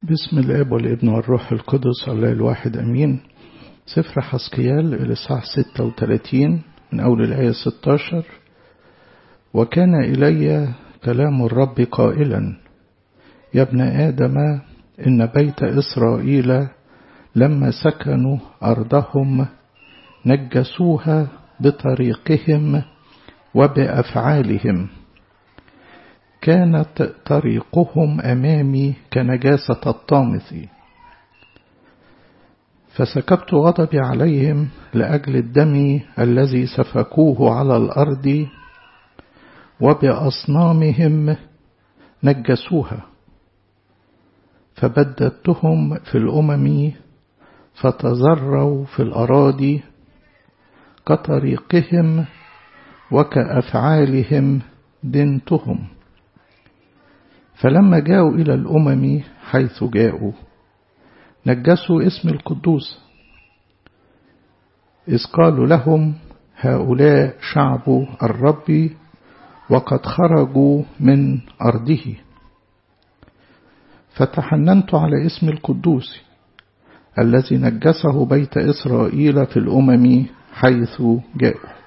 بسم الاب والابن والروح القدس الله الواحد امين سفر حسقيال الاصحاح 36 من اول الايه 16 وكان الي كلام الرب قائلا يا ابن ادم ان بيت اسرائيل لما سكنوا ارضهم نجسوها بطريقهم وبافعالهم كانت طريقهم امامي كنجاسه الطامث فسكبت غضبي عليهم لاجل الدم الذي سفكوه على الارض وباصنامهم نجسوها فبددتهم في الامم فتزروا في الاراضي كطريقهم وكافعالهم دنتهم فلما جاءوا إلى الأمم حيث جاءوا نجسوا اسم القدوس إذ قالوا لهم هؤلاء شعب الرب وقد خرجوا من أرضه فتحننت على اسم القدوس الذي نجسه بيت إسرائيل في الأمم حيث جاءوا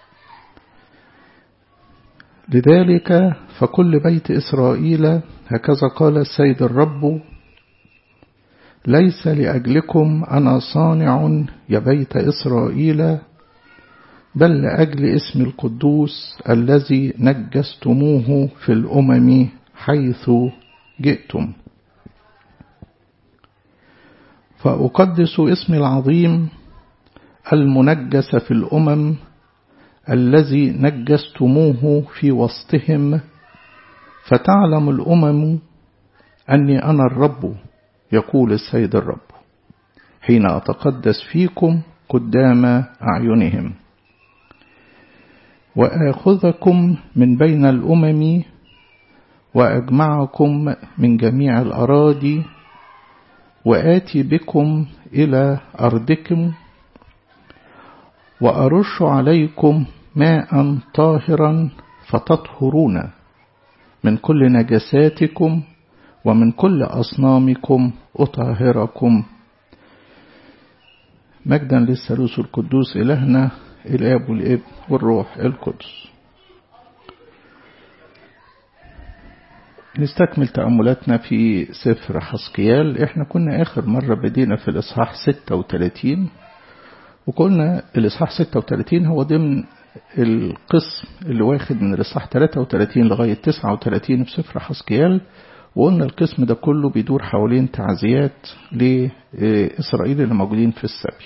لذلك فكل بيت إسرائيل هكذا قال السيد الرب ليس لأجلكم أنا صانع يا بيت إسرائيل بل لأجل اسم القدوس الذي نجستموه في الأمم حيث جئتم فأقدس اسمي العظيم المنجس في الأمم الذي نجستموه في وسطهم فتعلم الأمم أني أنا الرب يقول السيد الرب حين أتقدس فيكم قدام أعينهم وآخذكم من بين الأمم وأجمعكم من جميع الأراضي وآتي بكم إلى أرضكم وأرش عليكم ماء طاهرا فتطهرون من كل نجساتكم ومن كل أصنامكم أطهركم مجدا للثالوث القدوس إلهنا الآب والابن والروح القدس نستكمل تأملاتنا في سفر حسقيال احنا كنا آخر مرة بدينا في الإصحاح 36 وقلنا الإصحاح 36 هو ضمن القسم اللي واخد من الإصحاح 33 لغاية 39 في سفر حسقيال وقلنا القسم ده كله بيدور حوالين تعزيات لإسرائيل اللي موجودين في السبي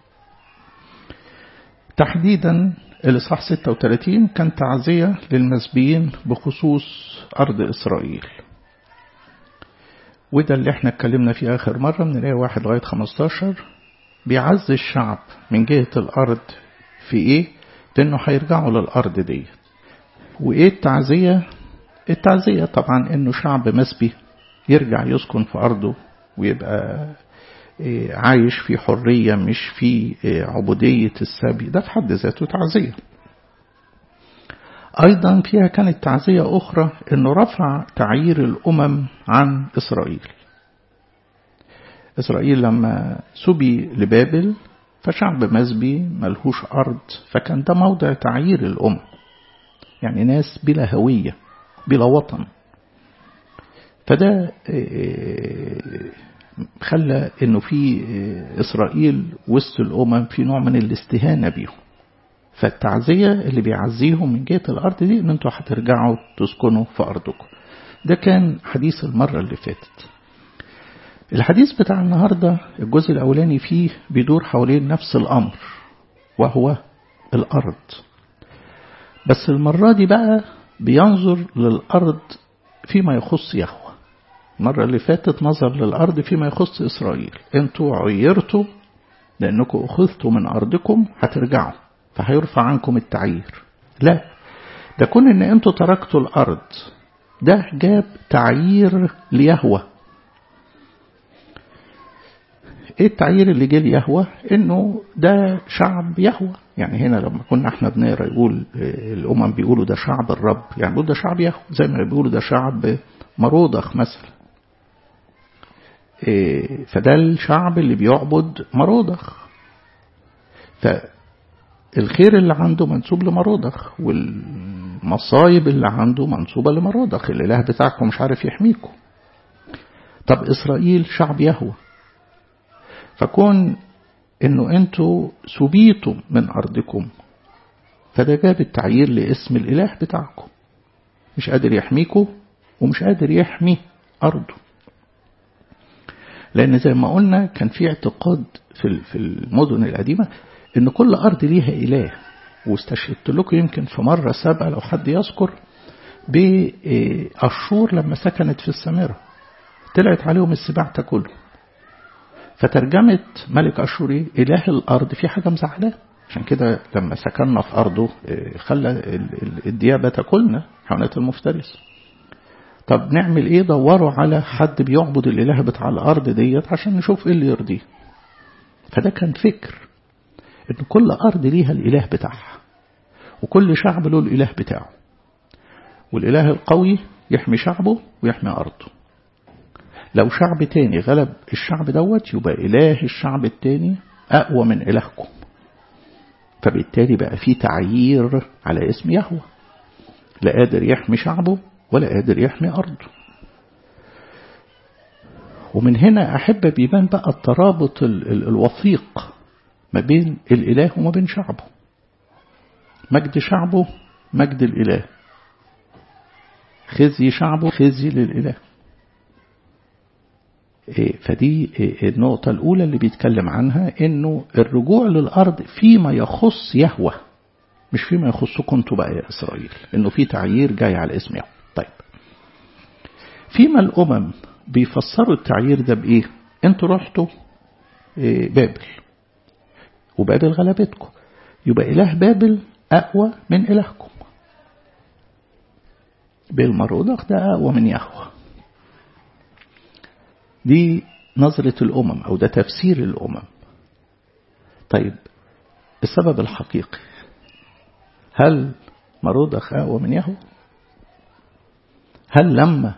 تحديدا الإصحاح 36 كان تعزية للمسبيين بخصوص أرض إسرائيل وده اللي احنا اتكلمنا فيه آخر مرة من الآية 1 لغاية 15 بيعز الشعب من جهة الأرض في إيه؟ لأنه هيرجعوا للأرض دي وإيه التعزية؟ التعزية طبعا إنه شعب مسبي يرجع يسكن في أرضه ويبقى عايش في حرية مش في عبودية السبي ده في حد ذاته تعزية أيضا فيها كانت تعزية أخرى إنه رفع تعيير الأمم عن إسرائيل إسرائيل لما سبي لبابل فشعب مسبي ملهوش أرض فكان ده موضع تعيير الأمم يعني ناس بلا هوية بلا وطن فده خلى انه في اسرائيل وسط الامم في نوع من الاستهانه بيهم فالتعزيه اللي بيعزيهم من جهه الارض دي ان انتوا هترجعوا تسكنوا في ارضكم ده كان حديث المره اللي فاتت الحديث بتاع النهارده الجزء الاولاني فيه بيدور حوالين نفس الامر وهو الارض بس المره دي بقى بينظر للارض فيما يخص يهوه المرة اللي فاتت نظر للأرض فيما يخص إسرائيل أنتوا عيرتوا لأنكم أخذتوا من أرضكم هترجعوا فهيرفع عنكم التعيير لا ده كون أن أنتوا تركتوا الأرض ده جاب تعيير ليهوى ايه التعيير اللي جه ليهوى انه ده شعب يهوى يعني هنا لما كنا احنا بنقرا يقول الامم بيقولوا ده شعب الرب يعني بيقولوا ده شعب يهوى زي ما بيقولوا ده شعب مرودخ مثلا فده الشعب اللي بيعبد مرودخ فالخير اللي عنده منسوب لمرودخ والمصايب اللي عنده منسوبة لمرودخ الإله بتاعكم مش عارف يحميكم طب إسرائيل شعب يهوى فكون انه انتوا سبيتم من ارضكم فده جاب التعيير لاسم الاله بتاعكم مش قادر يحميكم ومش قادر يحمي ارضه لان زي ما قلنا كان في اعتقاد في في المدن القديمه ان كل ارض ليها اله واستشهدت لكم يمكن في مره سابقه لو حد يذكر باشور لما سكنت في السامره طلعت عليهم السباع تاكلهم فترجمة ملك أشوري إله الأرض في حاجة مزعلاه عشان كده لما سكننا في أرضه خلى الديابة تاكلنا حيوانات المفترس طب نعمل إيه دوروا على حد بيعبد الإله بتاع الأرض ديت عشان نشوف إيه اللي يرضيه فده كان فكر إن كل أرض ليها الإله بتاعها وكل شعب له الإله بتاعه والإله القوي يحمي شعبه ويحمي أرضه لو شعب تاني غلب الشعب دوت يبقى إله الشعب التاني أقوى من إلهكم فبالتالي بقى في تعيير على اسم يهوه لا قادر يحمي شعبه ولا قادر يحمي أرضه ومن هنا أحب بيبان بقى الترابط الوثيق ما بين الإله وما بين شعبه مجد شعبه مجد الإله خزي شعبه خزي للإله فدي النقطة الأولى اللي بيتكلم عنها إنه الرجوع للأرض فيما يخص يهوه مش فيما يخصكم انتوا بقى يا إسرائيل إنه في تعيير جاي على اسم يهوه طيب فيما الأمم بيفسروا التعيير ده بإيه انتوا رحتوا بابل وبابل غلبتكم يبقى إله بابل أقوى من إلهكم بالمرودخ ده أقوى من يهوه دي نظرة الأمم أو ده تفسير الأمم طيب السبب الحقيقي هل مرودخ أقوى من يهو هل لما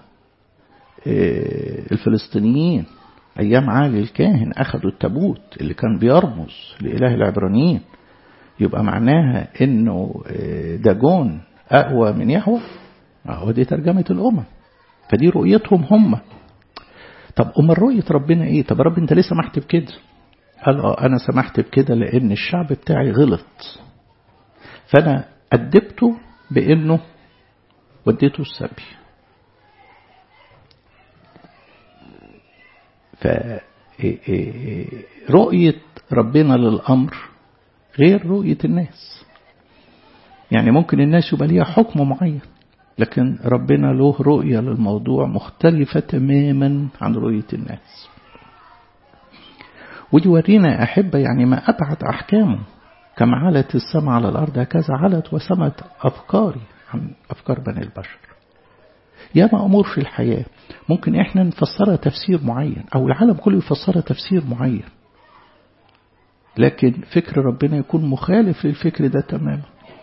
الفلسطينيين أيام عالي الكاهن أخذوا التابوت اللي كان بيرمز لإله العبرانيين يبقى معناها إنه داجون أقوى من يهوه هو دي ترجمة الأمم فدي رؤيتهم هم طب أمال رؤية ربنا إيه طب رب أنت ليه سمحت بكده قال اه أنا سمحت بكده لأن الشعب بتاعي غلط فأنا أدبته بأنه وديته السبي فرؤية ربنا للأمر غير رؤية الناس يعني ممكن الناس يبقى ليها حكم معين لكن ربنا له رؤية للموضوع مختلفة تماما عن رؤية الناس ودي ورينا أحبة يعني ما أبعد أحكامه كما علت السماء على الأرض هكذا علت وسمت أفكاري عن أفكار بني البشر ياما أمور في الحياة ممكن إحنا نفسرها تفسير معين أو العالم كله يفسرها تفسير معين لكن فكر ربنا يكون مخالف للفكر ده تماما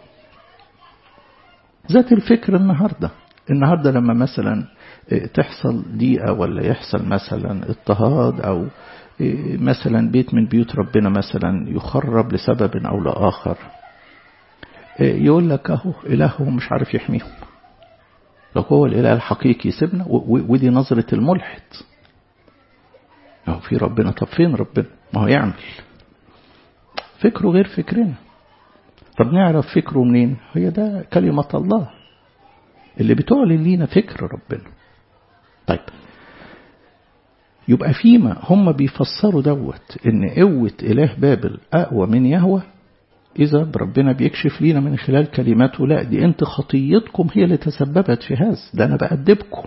ذات الفكر النهاردة النهاردة لما مثلا تحصل ضيقة ولا يحصل مثلا اضطهاد أو مثلا بيت من بيوت ربنا مثلا يخرب لسبب أو لآخر يقول لك أهو إلهه مش عارف يحميهم لو هو الإله الحقيقي سيبنا ودي نظرة الملحد أهو في ربنا طب فين ربنا ما هو يعمل فكره غير فكرنا طب نعرف فكره منين هي ده كلمة الله اللي بتعلن لينا فكر ربنا طيب يبقى فيما هم بيفسروا دوت ان قوة اله بابل اقوى من يهوه اذا ربنا بيكشف لينا من خلال كلماته لا دي انت خطيتكم هي اللي تسببت في هذا ده انا بأدبكم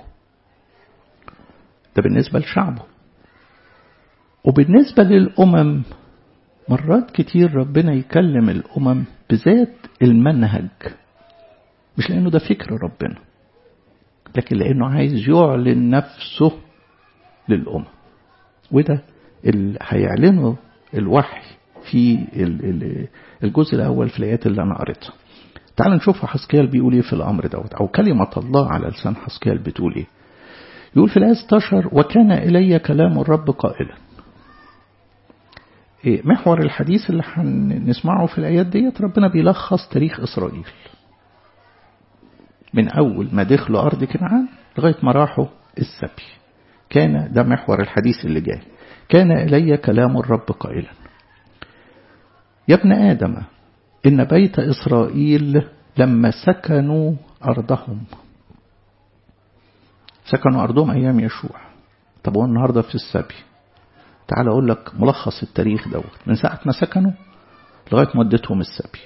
ده بالنسبة لشعبه وبالنسبة للأمم مرات كتير ربنا يكلم الأمم بذات المنهج مش لأنه ده فكر ربنا لكن لأنه عايز يعلن نفسه للأمم وده اللي هيعلنه الوحي في الجزء الأول في الآيات اللي أنا قريتها تعال نشوف حسكيال بيقول إيه في الأمر دوت أو كلمة الله على لسان حسكيال بتقول إيه يقول في الآية 16 وكان إلي كلام الرب قائلا محور الحديث اللي هنسمعه في الآيات ديت ربنا بيلخص تاريخ إسرائيل من أول ما دخلوا أرض كنعان لغاية ما راحوا السبي كان ده محور الحديث اللي جاي كان إلي كلام الرب قائلا يا ابن آدم إن بيت إسرائيل لما سكنوا أرضهم سكنوا أرضهم أيام يشوع طب هو النهاردة في السبي تعال أقول لك ملخص التاريخ دوت من ساعة ما سكنوا لغاية مدتهم السبي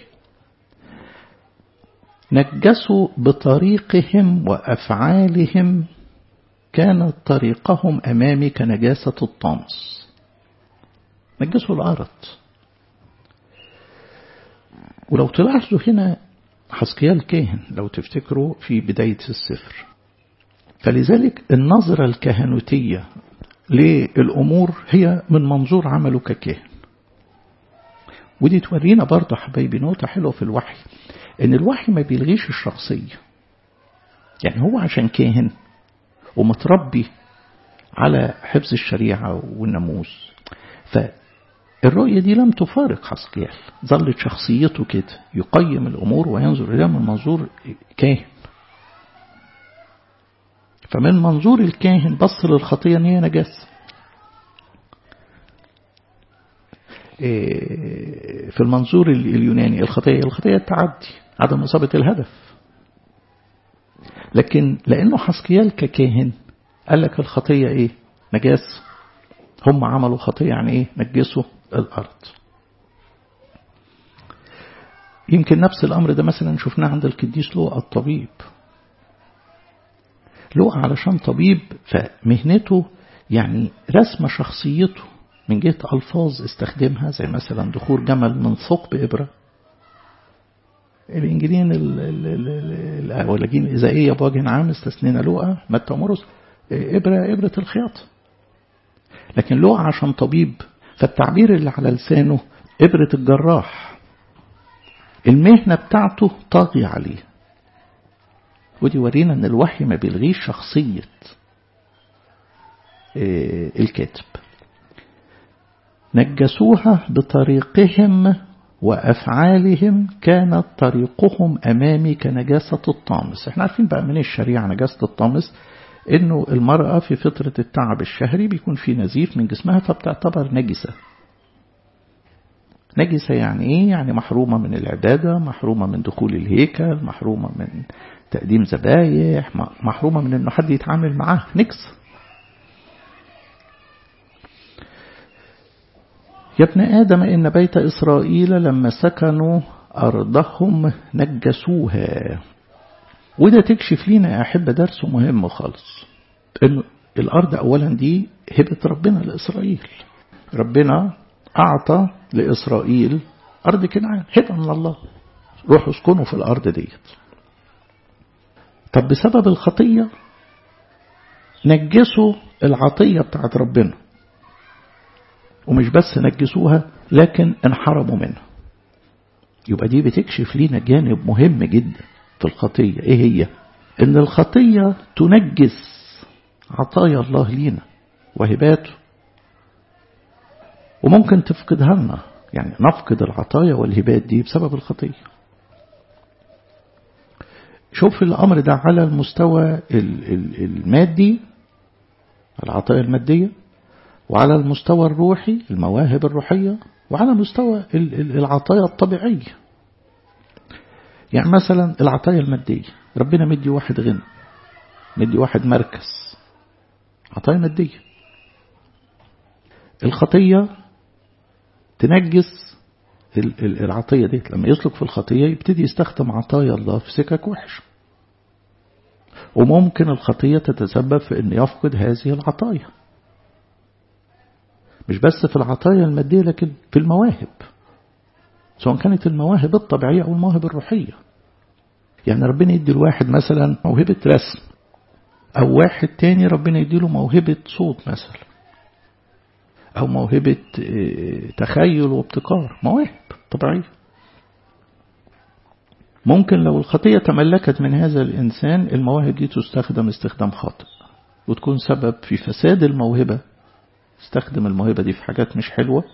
نجسوا بطريقهم وأفعالهم كانت طريقهم أمامي كنجاسة الطامس نجسوا الأرض ولو تلاحظوا هنا حسقيال كاهن لو تفتكروا في بداية السفر فلذلك النظرة الكهنوتية للأمور هي من منظور عمله ككاهن ودي تورينا برضه حبايبي نقطة حلوة في الوحي إن الوحي ما بيلغيش الشخصية يعني هو عشان كاهن ومتربي على حفظ الشريعة والناموس فالرؤية دي لم تفارق حسقيال ظلت شخصيته كده يقيم الأمور وينظر إليها من منظور كاهن فمن منظور الكاهن بص للخطية ان هي نجاسة في المنظور اليوناني الخطية الخطية التعدي عدم إصابة الهدف لكن لأنه حسقيال ككاهن قال لك الخطية إيه نجاس هم عملوا خطية يعني إيه نجسوا الأرض يمكن نفس الأمر ده مثلا شفناه عند القديس لوقا الطبيب لوقا علشان طبيب فمهنته يعني رسم شخصيته من جهة ألفاظ استخدمها زي مثلا دخول جمل من ثقب إبرة الإنجيلين الأولجين الإزائية بوجه عام استثنينا لوقا متى ومرقس إبرة إبرة الخياطة لكن لوقا عشان طبيب فالتعبير اللي على لسانه إبرة الجراح المهنة بتاعته طاغية عليه ودي ورينا ان الوحي ما بيلغيش شخصية الكاتب نجسوها بطريقهم وأفعالهم كانت طريقهم أمامي كنجاسة الطامس احنا عارفين بقى من الشريعة نجاسة الطامس انه المرأة في فترة التعب الشهري بيكون في نزيف من جسمها فبتعتبر نجسة نجسة يعني ايه يعني محرومة من العبادة محرومة من دخول الهيكل محرومة من تقديم ذبايح محرومة من انه حد يتعامل معاه نكس يا ابن آدم إن بيت إسرائيل لما سكنوا أرضهم نجسوها وده تكشف لنا يا أحبة درس مهم خالص إن الأرض أولا دي هبة ربنا لإسرائيل ربنا أعطى لإسرائيل أرض كنعان هبة من الله روحوا اسكنوا في الأرض ديت طب بسبب الخطية نجسوا العطية بتاعت ربنا ومش بس نجسوها لكن انحرموا منها يبقى دي بتكشف لينا جانب مهم جدا في الخطية ايه هي ان الخطية تنجس عطايا الله لينا وهباته وممكن تفقدها لنا يعني نفقد العطايا والهبات دي بسبب الخطية شوف الأمر ده على المستوى المادي العطايا المادية وعلى المستوى الروحي المواهب الروحية وعلى مستوى العطايا الطبيعية يعني مثلا العطايا المادية ربنا مدي واحد غنى مدي واحد مركز عطايا مادية الخطية تنجس العطية دي لما يسلك في الخطية يبتدي يستخدم عطايا الله في سكك وحش وممكن الخطية تتسبب في أن يفقد هذه العطايا مش بس في العطايا المادية لكن في المواهب سواء كانت المواهب الطبيعية أو المواهب الروحية يعني ربنا يدي الواحد مثلا موهبة رسم أو واحد تاني ربنا يديله موهبة صوت مثلا أو موهبة تخيل وابتكار مواهب طبيعية ممكن لو الخطية تملكت من هذا الإنسان المواهب دي تستخدم استخدام خاطئ وتكون سبب في فساد الموهبة استخدم الموهبة دي في حاجات مش حلوة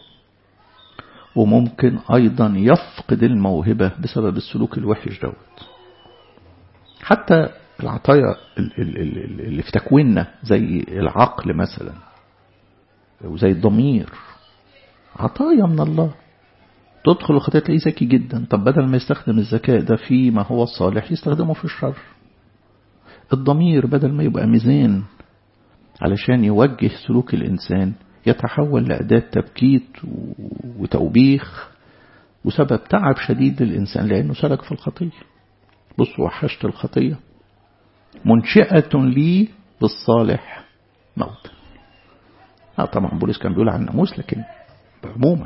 وممكن أيضا يفقد الموهبة بسبب السلوك الوحش دوت حتى العطايا اللي في تكويننا زي العقل مثلا وزي الضمير عطايا من الله تدخل الخطيئة تلاقيه ذكي جدا طب بدل ما يستخدم الذكاء ده في ما هو الصالح يستخدمه في الشر الضمير بدل ما يبقى ميزان علشان يوجه سلوك الإنسان يتحول لأداة تبكيت وتوبيخ وسبب تعب شديد للإنسان لأنه سلك في الخطية بصوا وحشت الخطية منشئة لي بالصالح موت آه طبعا بولس كان بيقول عن الناموس لكن عموما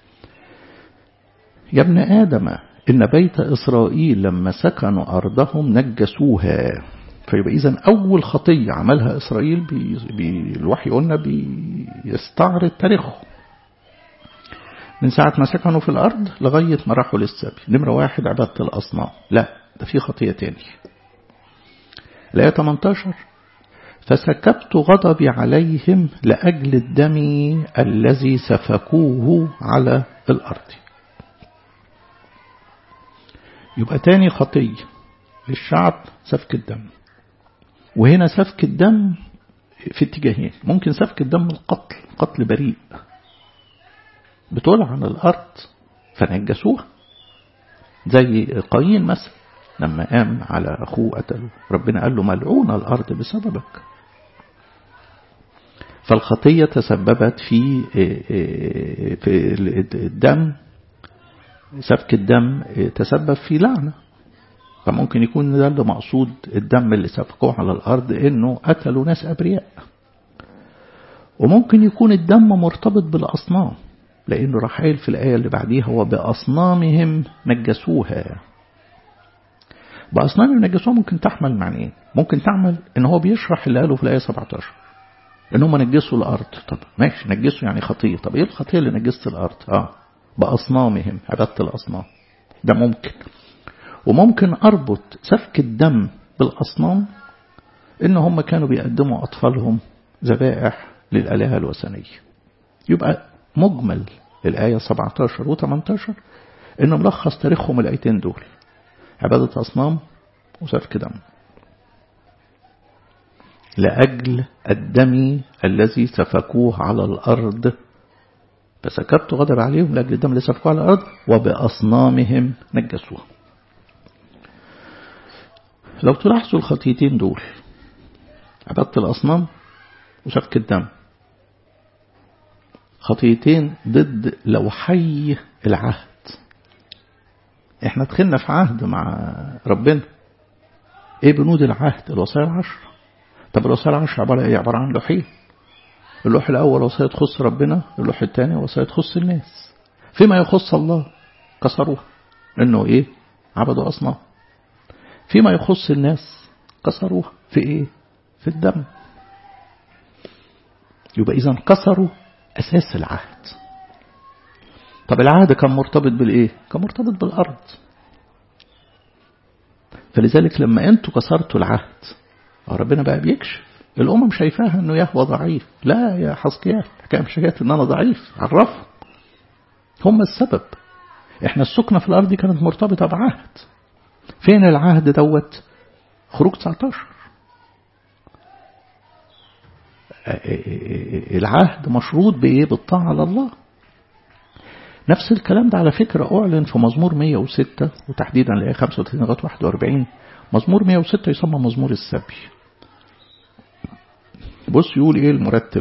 يا ابن آدم إن بيت إسرائيل لما سكنوا أرضهم نجسوها فيبقى إذا أول خطية عملها إسرائيل بي بي الوحي قلنا بيستعرض تاريخه من ساعة ما سكنوا في الأرض لغاية ما راحوا للسبي نمرة واحد عبادة الأصنام لا ده في خطية تاني الآية 18 فسكبت غضبي عليهم لأجل الدم الذي سفكوه على الأرض يبقى تاني خطية للشعب سفك الدم وهنا سفك الدم في اتجاهين ممكن سفك الدم القتل قتل بريء بتقول عن الأرض فنجسوها زي قايين مثلا لما قام على أخوه قتله ربنا قال له ملعون الأرض بسببك فالخطية تسببت في في الدم سفك الدم تسبب في لعنة فممكن يكون ده اللي مقصود الدم اللي سفكوه على الأرض إنه قتلوا ناس أبرياء وممكن يكون الدم مرتبط بالأصنام لأنه رحيل في الآية اللي بعديها وبأصنامهم نجسوها بأصنامهم نجسوها ممكن تحمل معنيين ممكن تعمل إن هو بيشرح اللي قاله في الآية 17 إن هم نجسوا الأرض طب ماشي نجسوا يعني خطية طب إيه الخطية اللي نجست الأرض آه بأصنامهم عبادة الأصنام ده ممكن وممكن أربط سفك الدم بالأصنام إن هم كانوا بيقدموا أطفالهم ذبائح للآلهة الوثنية يبقى مجمل الآية 17 و 18 إنه ملخص تاريخهم الآيتين دول عبادة أصنام وسفك دم لأجل الدم الذي سفكوه على الأرض فسكبت غضب عليهم لأجل الدم الذي سفكوه على الأرض وبأصنامهم نجسوها لو تلاحظوا الخطيتين دول عبادة الأصنام وسفك الدم خطيتين ضد لوحي العهد احنا دخلنا في عهد مع ربنا ايه بنود العهد الوصايا العشر طب الوصايا العشر عبارة ايه عبارة عن لوحين اللوح الاول وصايا تخص ربنا اللوح الثاني وصايا تخص الناس فيما يخص الله كسروها انه ايه عبدوا اصنام فيما يخص الناس كسروها في ايه في الدم يبقى اذا كسروا اساس العهد طب العهد كان مرتبط بالايه كان مرتبط بالارض فلذلك لما انتوا كسرتوا العهد ربنا بقى بيكشف الامم شايفاها انه يهوى ضعيف لا يا حسقيال حكايه مش حكايه ان انا ضعيف عرفهم هم السبب احنا السكنه في الارض كانت مرتبطه بعهد فين العهد دوت خروج 19 العهد مشروط بايه بالطاعه لله نفس الكلام ده على فكرة أعلن في مزمور 106 وتحديدا الآية 35 لغاية 41 مزمور 106 يسمى مزمور السبي بص يقول إيه المرتل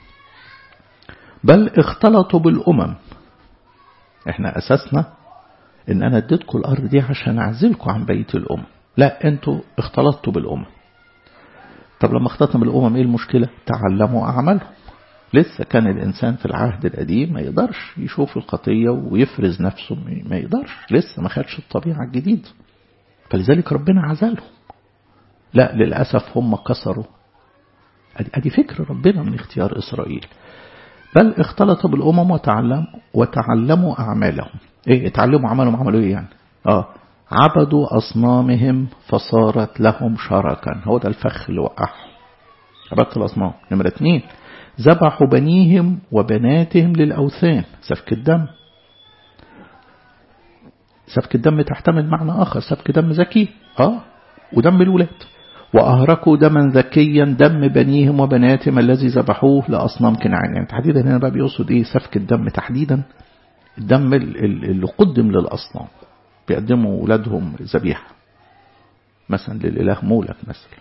بل اختلطوا بالأمم احنا أساسنا إن أنا اديتكم الأرض دي عشان أعزلكم عن بيت الأمم لا أنتوا اختلطتوا بالأمم طب لما اختلطنا بالأمم إيه المشكلة تعلموا أعمالهم لسه كان الإنسان في العهد القديم ما يقدرش يشوف الخطية ويفرز نفسه ما يقدرش لسه ما خدش الطبيعة الجديدة فلذلك ربنا عزلهم لا للأسف هم كسروا أدي فكر ربنا من اختيار إسرائيل بل اختلط بالأمم وتعلم وتعلموا أعمالهم إيه اتعلموا أعمالهم عملوا إيه يعني آه عبدوا أصنامهم فصارت لهم شركا هو ده الفخ اللي وقعهم عبادة الأصنام نمرة اثنين ذبحوا بنيهم وبناتهم للأوثان سفك الدم سفك الدم تحتمل معنى آخر سفك دم ذكي آه ودم الولاد وأهركوا دما ذكيا دم بنيهم وبناتهم الذي ذبحوه لأصنام كنعان يعني تحديدا هنا بقى بيقصد إيه سفك الدم تحديدا الدم اللي قدم للأصنام بيقدموا أولادهم ذبيحة مثلا للإله مولك مثلا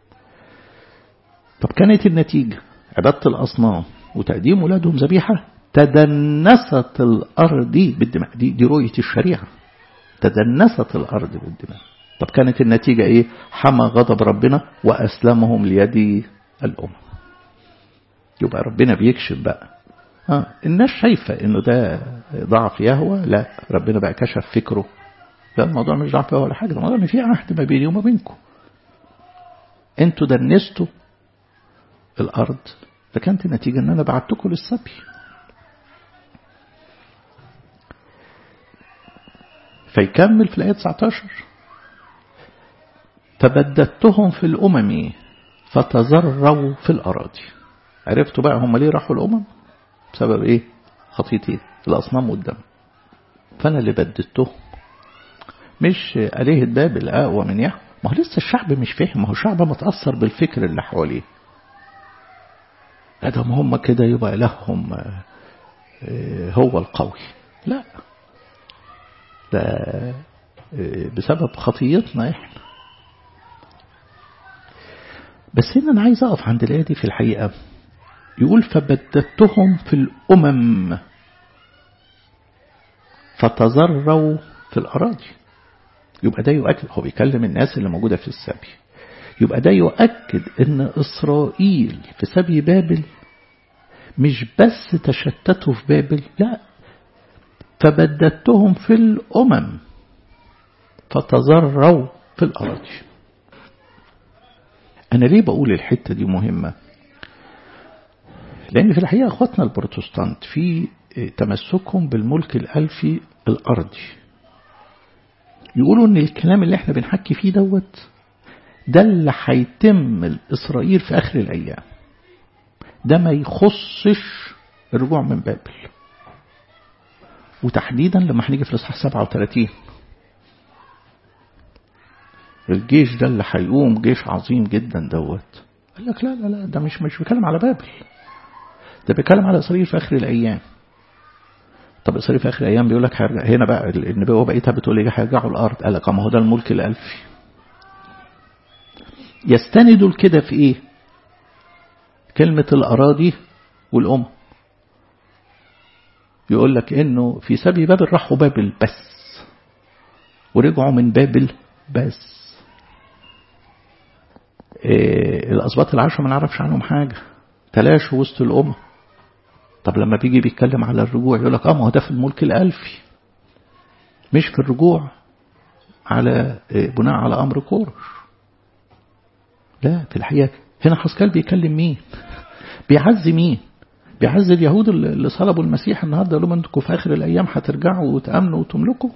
طب كانت النتيجة عبادة الأصنام وتقديم أولادهم ذبيحة تدنست الأرض بالدماء دي, دي رؤية الشريعة تدنست الأرض بالدماء طب كانت النتيجة إيه حمى غضب ربنا وأسلمهم ليد الأمم يبقى ربنا بيكشف بقى آه الناس شايفة إنه ده ضعف يهوى لا ربنا بقى كشف فكره لا الموضوع مش ضعف ولا حاجة الموضوع إن في عهد ما بيني وما بينكم انتوا دنستوا الأرض فكانت النتيجة إن أنا بعتكم للسبي فيكمل في الآية 19 فبددتهم في الأمم فتزروا في الأراضي عرفتوا بقى هم ليه راحوا الأمم بسبب إيه خطيتين الأصنام والدم فأنا اللي بددتهم مش آلهة بابل أقوى من يهوه ما هو لسه الشعب مش فاهم ما هو الشعب متأثر بالفكر اللي حواليه ادم هم كده يبقى لهم هو القوي لا ده بسبب خطيتنا احنا بس هنا انا عايز اقف عند الايه دي في الحقيقه يقول فبددتهم في الامم فتزروا في الاراضي يبقى ده يؤكد هو بيكلم الناس اللي موجوده في السبي يبقى ده يؤكد ان إسرائيل في سبي بابل مش بس تشتتوا في بابل لا فبددتهم في الأمم فتزروا في الأراضي أنا ليه بقول الحتة دي مهمة لأن في الحقيقة أخواتنا البروتستانت في تمسكهم بالملك الألفي الأرضي يقولوا ان الكلام اللي احنا بنحكي فيه دوت ده اللي هيتم لإسرائيل في آخر الأيام ده ما يخصش الرجوع من بابل وتحديدا لما هنيجي في الإصحاح 37 الجيش ده اللي هيقوم جيش عظيم جدا دوت قال لك لا لا لا ده مش مش بيتكلم على بابل ده بيتكلم على إسرائيل في آخر الأيام طب إسرائيل في آخر الأيام بيقول لك هيرجع هنا بقى النبوة بقيتها بتقول إيه هيرجعوا الأرض قال لك ما هو ده الملك الألفي يستندوا كده في ايه كلمة الأراضي والأم يقول لك انه في سبي بابل راحوا بابل بس ورجعوا من بابل بس إيه الأسباط العشرة ما نعرفش عنهم حاجة تلاشوا وسط الأمة طب لما بيجي بيتكلم على الرجوع يقول لك اه ما هو ده في الملك الألفي مش في الرجوع على إيه بناء على أمر كورش لا في الحقيقة هنا حسكال بيكلم مين بيعزي مين بيعزي اليهود اللي صلبوا المسيح النهاردة لهم انتوا في آخر الأيام هترجعوا وتأمنوا وتملكوا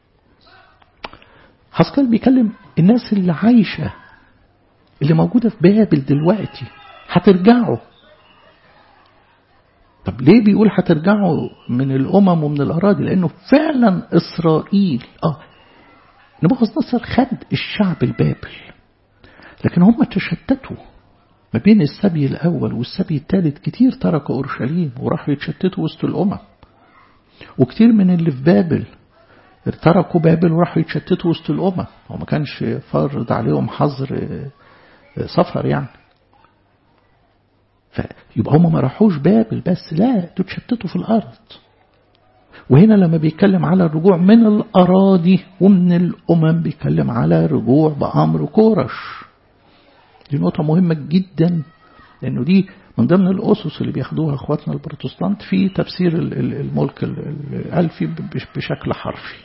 حسكال بيكلم الناس اللي عايشة اللي موجودة في بابل دلوقتي هترجعوا طب ليه بيقول هترجعوا من الأمم ومن الأراضي لأنه فعلا إسرائيل آه نبوخذ نصر خد الشعب البابل لكن هم تشتتوا ما بين السبي الأول والسبي الثالث كتير تركوا أورشليم وراحوا يتشتتوا وسط الأمم وكتير من اللي في بابل تركوا بابل وراحوا يتشتتوا وسط الأمم وما كانش فرض عليهم حظر سفر يعني فيبقى هم ما راحوش بابل بس لا تتشتتوا في الأرض وهنا لما بيتكلم على الرجوع من الأراضي ومن الأمم بيتكلم على رجوع بأمر كورش دي نقطة مهمة جدا لأنه دي من ضمن الأسس اللي بياخدوها إخواتنا البروتستانت في تفسير الملك الألفي بشكل حرفي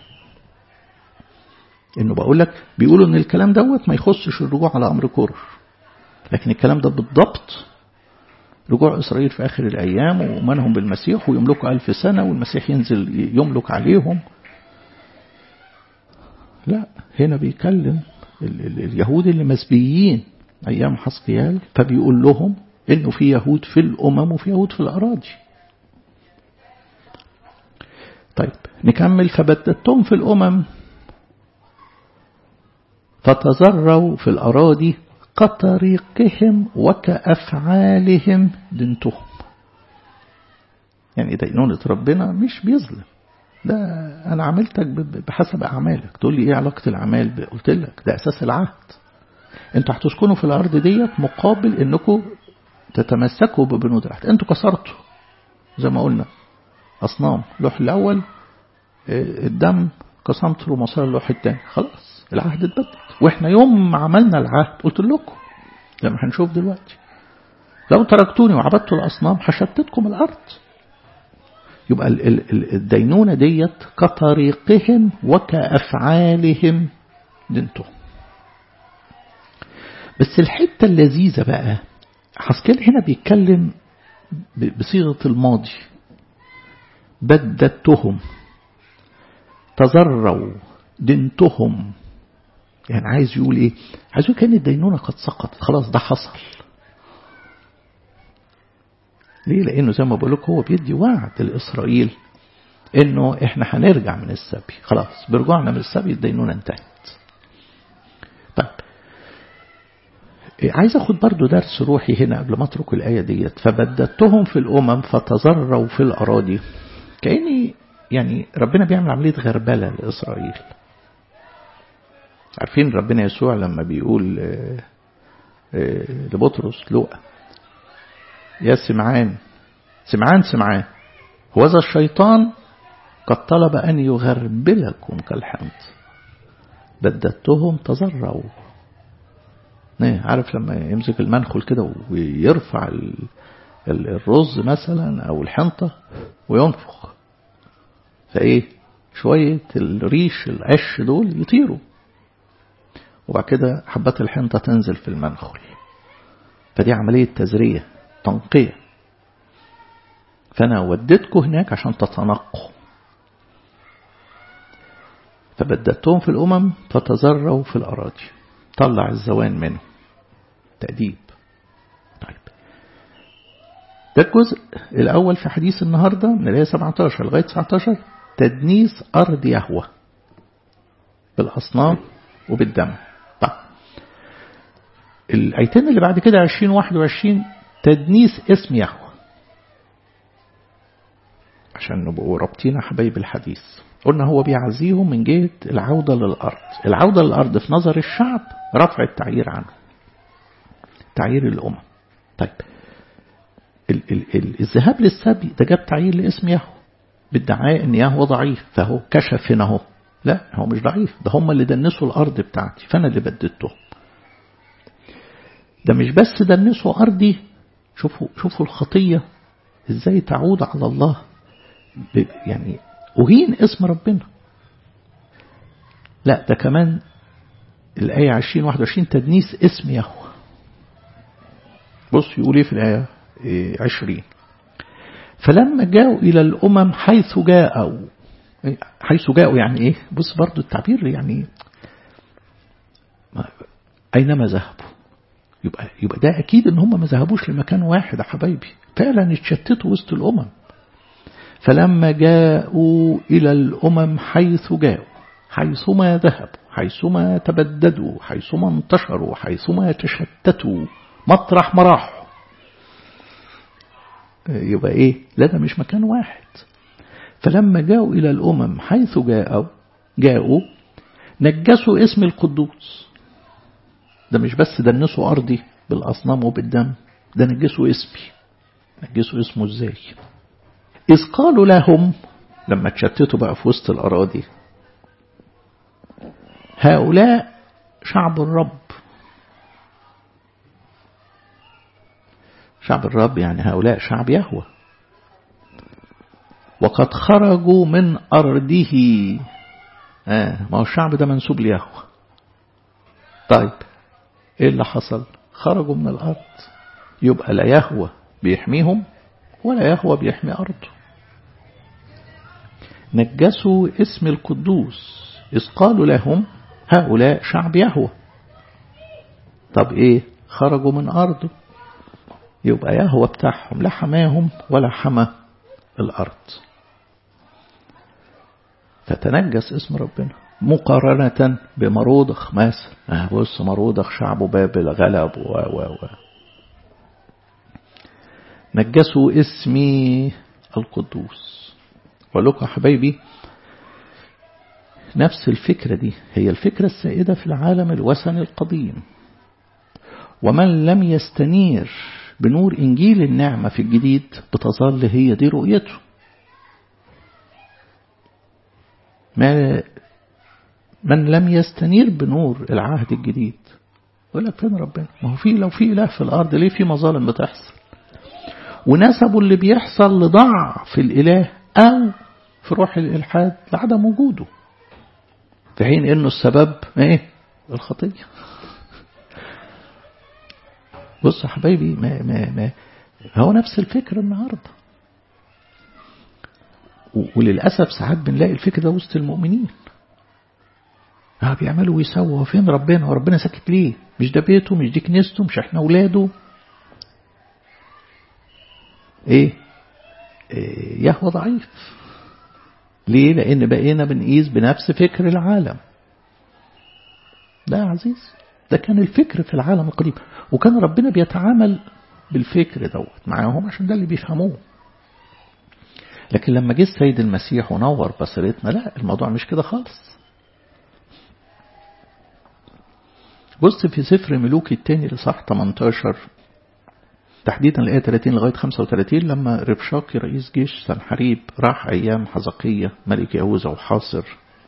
إنه بقول لك بيقولوا إن الكلام دوت ما يخصش الرجوع على أمر كورش لكن الكلام ده بالضبط رجوع إسرائيل في آخر الأيام ومنهم بالمسيح ويملكوا ألف سنة والمسيح ينزل يملك عليهم لا هنا بيكلم اليهود اللي مسبيين أيام حسقيال فبيقول لهم إنه في يهود في الأمم وفي يهود في الأراضي طيب نكمل فبددتم في الأمم فتزروا في الأراضي كطريقهم وكأفعالهم دنتهم يعني دينونة ربنا مش بيظلم ده أنا عملتك بحسب أعمالك تقول لي إيه علاقة الأعمال قلت لك ده أساس العهد أنتوا هتسكنوا في الأرض ديت مقابل إنكم تتمسكوا ببنود العهد أنتوا كسرتوا زي ما قلنا أصنام اللوح الأول الدم قسمت له مسار اللوح الثاني خلاص العهد اتبدل واحنا يوم ما عملنا العهد قلت لكم لما هنشوف دلوقتي لو تركتوني وعبدتوا الأصنام هشتتكم الأرض يبقى الدينونة ديت كطريقهم وكأفعالهم دينتهم بس الحتة اللذيذة بقى حسكيل هنا بيتكلم بصيغة الماضي بددتهم تزروا دنتهم يعني عايز يقول ايه عايز يقول كان الدينونة قد سقطت خلاص ده حصل ليه لانه زي ما بقول لك هو بيدي وعد لاسرائيل انه احنا هنرجع من السبي خلاص برجوعنا من السبي الدينونة انتهت طيب عايز اخد برضو درس روحي هنا قبل ما اترك الآية ديت فبددتهم في الأمم فتزروا في الأراضي كأني يعني ربنا بيعمل عملية غربلة لإسرائيل عارفين ربنا يسوع لما بيقول لبطرس لوقا يا سمعان سمعان سمعان وذا الشيطان قد طلب أن يغربلكم كالحنط بددتهم تزرعوا عارف لما يمسك المنخل كده ويرفع الرز مثلا أو الحنطة وينفخ فإيه شوية الريش القش دول يطيروا وبعد كده حبات الحنطة تنزل في المنخل فدي عملية تزرية تنقية فأنا وديتكم هناك عشان تتنقوا فبددتهم في الأمم فتزروا في الأراضي طلع الزوان منه تأديب طيب ده الجزء الأول في حديث النهاردة من الآية 17 لغاية 19 تدنيس أرض يهوى بالأصنام وبالدم طيب الآيتين اللي بعد كده 20 21 تدنيس اسم يهوى عشان نبقوا رابطين حبايب الحديث قلنا هو بيعزيهم من جهة العودة للأرض العودة للأرض في نظر الشعب رفع التعيير عنه تعيير الأمم طيب ال ال ال الذهاب للسبي ده جاب تعيير لاسم يهوه بادعاء ان يهوه ضعيف فهو كشف هنا اهو لا هو مش ضعيف ده هم اللي دنسوا الأرض بتاعتي فأنا اللي بددته ده مش بس دنسوا أرضي شوفوا شوفوا الخطية ازاي تعود على الله يعني أهين اسم ربنا لا ده كمان الآية 20 21 تدنيس اسم يهوه بص يقول ايه في الآية 20 فلما جاءوا إلى الأمم حيث جاءوا حيث جاءوا يعني ايه بص برضو التعبير يعني أينما ذهبوا يبقى, يبقى ده أكيد إن هم ما ذهبوش لمكان واحد يا حبايبي فعلا اتشتتوا وسط الأمم فلما جاءوا إلى الأمم حيث جاءوا حيثما ذهبوا حيثما تبددوا حيثما انتشروا حيثما تشتتوا مطرح ما راحوا يبقى ايه لا ده مش مكان واحد فلما جاءوا إلى الأمم حيث جاءوا جاءوا نجسوا اسم القدوس ده مش بس دنسوا أرضي بالأصنام وبالدم ده نجسوا اسمي نجسوا اسمه ازاي إذ قالوا لهم لما تشتتوا بقى في وسط الأراضي هؤلاء شعب الرب شعب الرب يعني هؤلاء شعب يهوى وقد خرجوا من أرضه آه ما هو الشعب ده منسوب ليهوى طيب ايه اللي حصل خرجوا من الأرض يبقى لا يهوى بيحميهم ولا يهوى بيحمي أرضه نجسوا اسم القدوس إذ قالوا لهم هؤلاء شعب يهوى طب إيه خرجوا من أرضه يبقى يهوى بتاعهم لا حماهم ولا حمى الأرض فتنجس اسم ربنا مقارنة بمرودخ مثلا آه بص مرودخ شعب بابل غلب و و و نجسوا اسمي القدوس ولكم حبايبي نفس الفكرة دي هي الفكرة السائدة في العالم الوثني القديم ومن لم يستنير بنور إنجيل النعمة في الجديد بتظل هي دي رؤيته ما من لم يستنير بنور العهد الجديد يقول لك فين ربنا ما هو في لو في إله في الأرض ليه في مظالم بتحصل ونسبوا اللي بيحصل لضعف الإله أو في روح الإلحاد لعدم وجوده في حين إنه السبب إيه الخطية بص يا حبايبي ما ما ما هو نفس الفكر النهارده وللأسف ساعات بنلاقي الفكر ده وسط المؤمنين اه بيعملوا ويسووا فين ربنا وربنا ساكت ليه مش ده بيته مش دي كنيسته مش احنا اولاده ايه, إيه يهوى ضعيف ليه لان بقينا بنقيس بنفس فكر العالم لا يا عزيز ده كان الفكر في العالم القديم وكان ربنا بيتعامل بالفكر دوت معاهم عشان ده اللي بيفهموه لكن لما جه السيد المسيح ونور بصيرتنا لا الموضوع مش كده خالص بص في سفر ملوك الثاني لصح 18 تحديدا الآية 30 لغاية 35 لما ربشاقي رئيس جيش سنحريب راح أيام حزقية ملك يهوذا وحاصر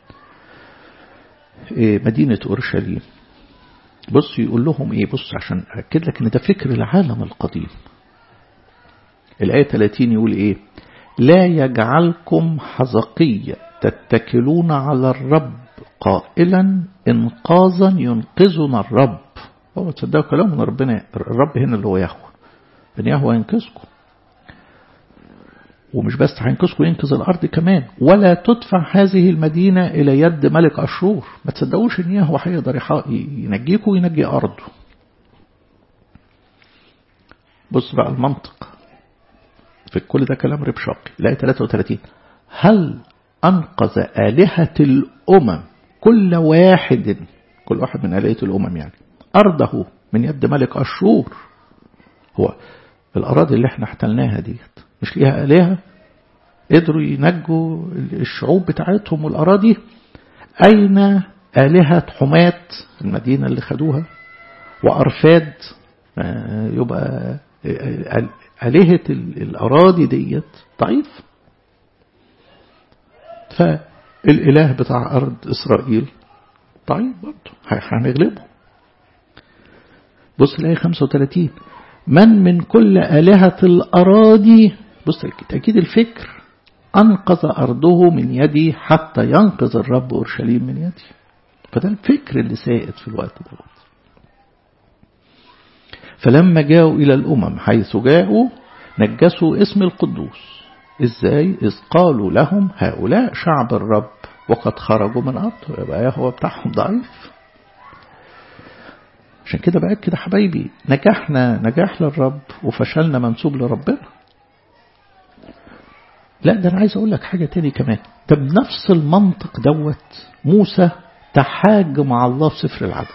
مدينة أورشليم بص يقول لهم إيه بص عشان أكد لك إن ده فكر العالم القديم الآية 30 يقول إيه لا يجعلكم حزقية تتكلون على الرب قائلا إنقاذا ينقذنا الرب هو تصدقوا كلام من ربنا الرب هنا اللي هو يهوى ان يهوى ينقذكم ومش بس هينقذكم ينقذ الأرض كمان ولا تدفع هذه المدينة إلى يد ملك أشور ما تصدقوش إن يهوى هيقدر ينجيكم وينجي أرضه بص بقى المنطق في كل ده كلام ربشاقي الآية 33 هل أنقذ آلهة الأمم كل واحد كل واحد من آلهة الأمم يعني أرضه من يد ملك أشور هو الأراضي اللي احنا احتلناها ديت مش ليها آلهة قدروا ينجوا الشعوب بتاعتهم والأراضي أين آلهة حماة المدينة اللي خدوها وأرفاد يبقى آلهة الأراضي ديت ضعيف فالإله بتاع أرض إسرائيل ضعيف برضه هنغلبه بص الآية 35 من من كل آلهة الأراضي بص أكيد الفكر أنقذ أرضه من يدي حتى ينقذ الرب أورشليم من يدي فده الفكر اللي سائد في الوقت دوت فلما جاءوا إلى الأمم حيث جاءوا نجسوا اسم القدوس إزاي إذ قالوا لهم هؤلاء شعب الرب وقد خرجوا من أرضه يبقى هو بتاعهم ضعيف عشان كده بقى كده حبايبي نجحنا نجاح للرب وفشلنا منسوب لربنا لا ده أنا عايز أقول لك حاجة تاني كمان ده بنفس المنطق دوت موسى تحاج مع الله في سفر العدد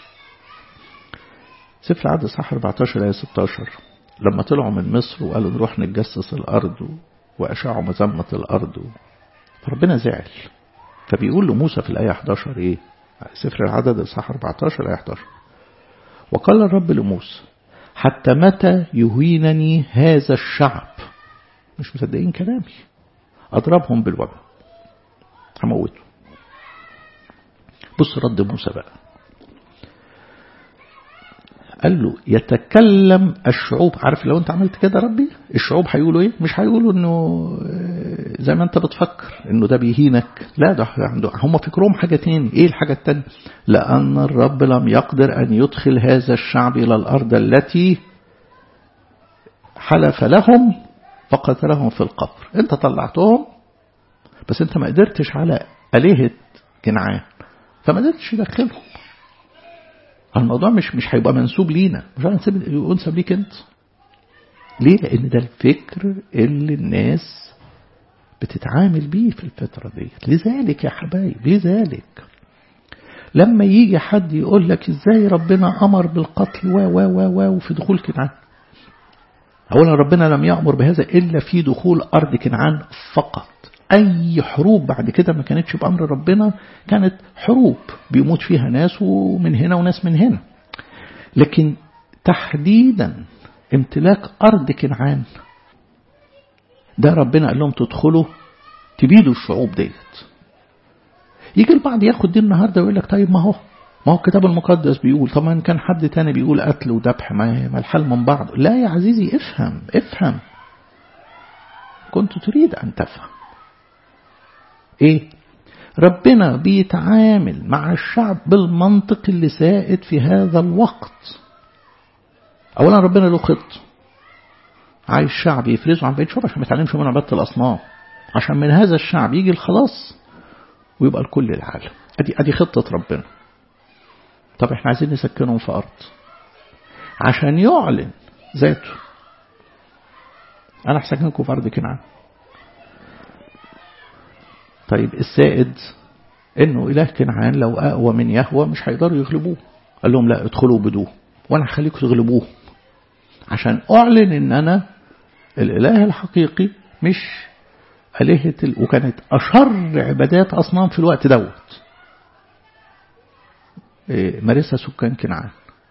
سفر العدد صح 14 آية 16 لما طلعوا من مصر وقالوا نروح نتجسس الأرض وأشعوا مذمة الأرض فربنا زعل فبيقول لموسى في الآية 11 إيه سفر العدد صح 14 آية 11 وقال الرب لموسى حتى متى يهينني هذا الشعب مش مصدقين كلامي أضربهم بالوباء هموته بص رد موسى بقى قال له يتكلم الشعوب عارف لو انت عملت كده ربي الشعوب هيقولوا ايه مش هيقولوا انه زي ما انت بتفكر انه ده بيهينك لا ده هم فكرهم حاجة تاني ايه الحاجة التانية لان الرب لم يقدر ان يدخل هذا الشعب الى الارض التي حلف لهم فقتلهم في القبر انت طلعتهم بس انت ما قدرتش على آلهة كنعان فما قدرتش يدخلهم الموضوع مش مش هيبقى منسوب لينا مش هنسيب ينسب ليك انت ليه لان ده الفكر اللي الناس بتتعامل بيه في الفترة دي لذلك يا حبايب لذلك لما يجي حد يقول لك ازاي ربنا امر بالقتل و و و و وفي دخول كنعان اولا ربنا لم يامر بهذا الا في دخول ارض كنعان فقط اي حروب بعد كده ما كانتش بامر ربنا كانت حروب بيموت فيها ناس ومن هنا وناس من هنا لكن تحديدا امتلاك ارض كنعان ده ربنا قال لهم تدخلوا تبيدوا الشعوب ديت يجي البعض ياخد دي النهارده ويقول لك طيب ما هو ما هو الكتاب المقدس بيقول طبعا كان حد تاني بيقول قتل وذبح ما الحل من بعض لا يا عزيزي افهم افهم كنت تريد أن تفهم ايه ربنا بيتعامل مع الشعب بالمنطق اللي سائد في هذا الوقت اولا ربنا له خط عايز الشعب يفرزه عن بيت شوف عشان ما يتعلمش من عباده الاصنام عشان من هذا الشعب يجي الخلاص ويبقى لكل العالم ادي ادي خطه ربنا طب احنا عايزين نسكنهم في ارض عشان يعلن ذاته انا هسكنكم في ارض كنعان طيب السائد انه اله كنعان لو اقوى من يهوى مش هيقدروا يغلبوه قال لهم لا ادخلوا بدوه وانا هخليكم تغلبوه عشان اعلن ان انا الاله الحقيقي مش آلهة ال... وكانت أشر عبادات أصنام في الوقت دوت إيه مارسها سكان كنعان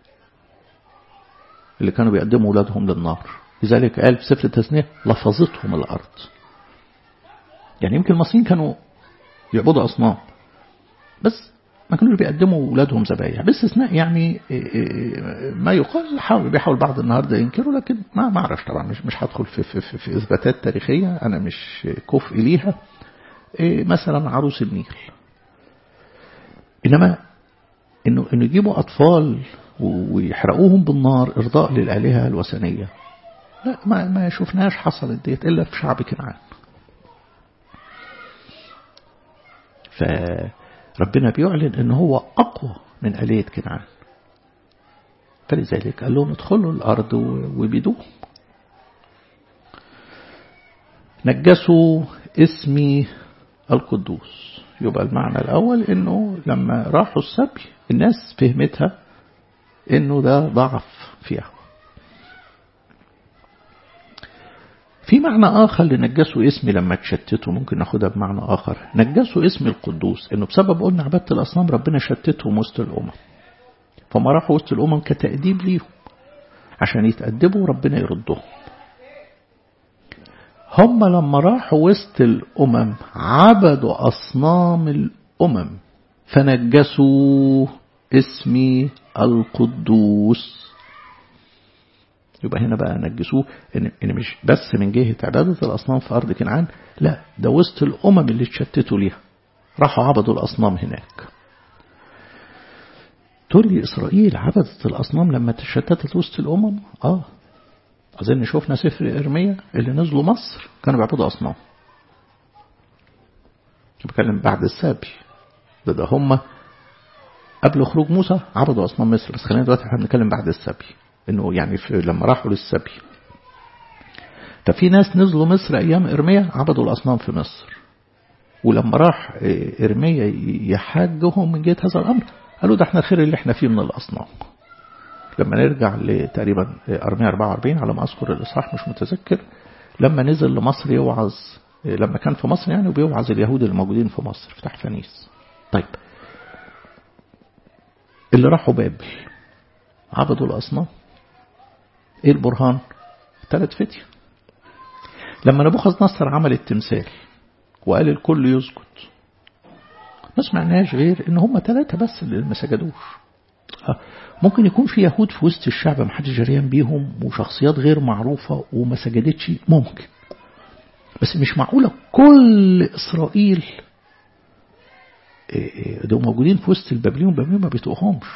اللي كانوا بيقدموا أولادهم للنار لذلك قال في سفر التثنية لفظتهم الأرض يعني يمكن المصريين كانوا يعبدوا أصنام بس ما كانوش بيقدموا أولادهم ذبايح باستثناء يعني ما يقال حاول بيحاول بعض النهارده ينكروا لكن ما ما اعرفش طبعا مش مش هدخل في, في, في, في اثباتات تاريخيه انا مش كفء ليها مثلا عروس النيل انما انه انه يجيبوا اطفال ويحرقوهم بالنار ارضاء للالهه الوثنيه لا ما ما شفناش حصلت ديت الا في شعب كنعان ف ربنا بيعلن ان هو اقوى من آلية كنعان فلذلك قال لهم ادخلوا الارض وبيدوه نجسوا اسمي القدوس يبقى المعنى الاول انه لما راحوا السبي الناس فهمتها انه ده ضعف فيها في معنى آخر لنجسوا اسمي لما تشتتوا ممكن ناخدها بمعنى آخر نجسوا اسم القدوس إنه بسبب قلنا عبادة الأصنام ربنا شتتهم وسط الأمم فما راحوا وسط الأمم كتأديب ليهم عشان يتأدبوا ربنا يردهم هم لما راحوا وسط الأمم عبدوا أصنام الأمم فنجسوا اسمي القدوس يبقى هنا بقى نجسوه إن, إن مش بس من جهة عبادة الأصنام في أرض كنعان لا ده وسط الأمم اللي اتشتتوا ليها راحوا عبدوا الأصنام هناك تقول لي إسرائيل عبدت الأصنام لما تشتتت وسط الأمم آه أظن شوفنا سفر إرميا اللي نزلوا مصر كانوا بيعبدوا أصنام بتكلم بعد السبي ده, ده هم قبل خروج موسى عبدوا أصنام مصر بس خلينا دلوقتي احنا بنتكلم بعد السبي انه يعني في لما راحوا للسبي ففي ناس نزلوا مصر ايام ارميا عبدوا الاصنام في مصر ولما راح ارميا يحاجهم من جهه هذا الامر قالوا ده احنا الخير اللي احنا فيه من الاصنام لما نرجع لتقريبا ارميا 44 على ما اذكر الاصحاح مش متذكر لما نزل لمصر يوعظ لما كان في مصر يعني وبيوعظ اليهود الموجودين في مصر في تحفنيس طيب اللي راحوا بابل عبدوا الاصنام ايه البرهان ثلاث فتية لما نبوخذ نصر عمل التمثال وقال الكل يسجد ما سمعناش غير ان هم ثلاثة بس اللي ما سجدوش ممكن يكون في يهود في وسط الشعب ما حدش جريان بيهم وشخصيات غير معروفة وما سجدتش ممكن بس مش معقولة كل إسرائيل دول موجودين في وسط البابليون البابليون ما بيطوقهمش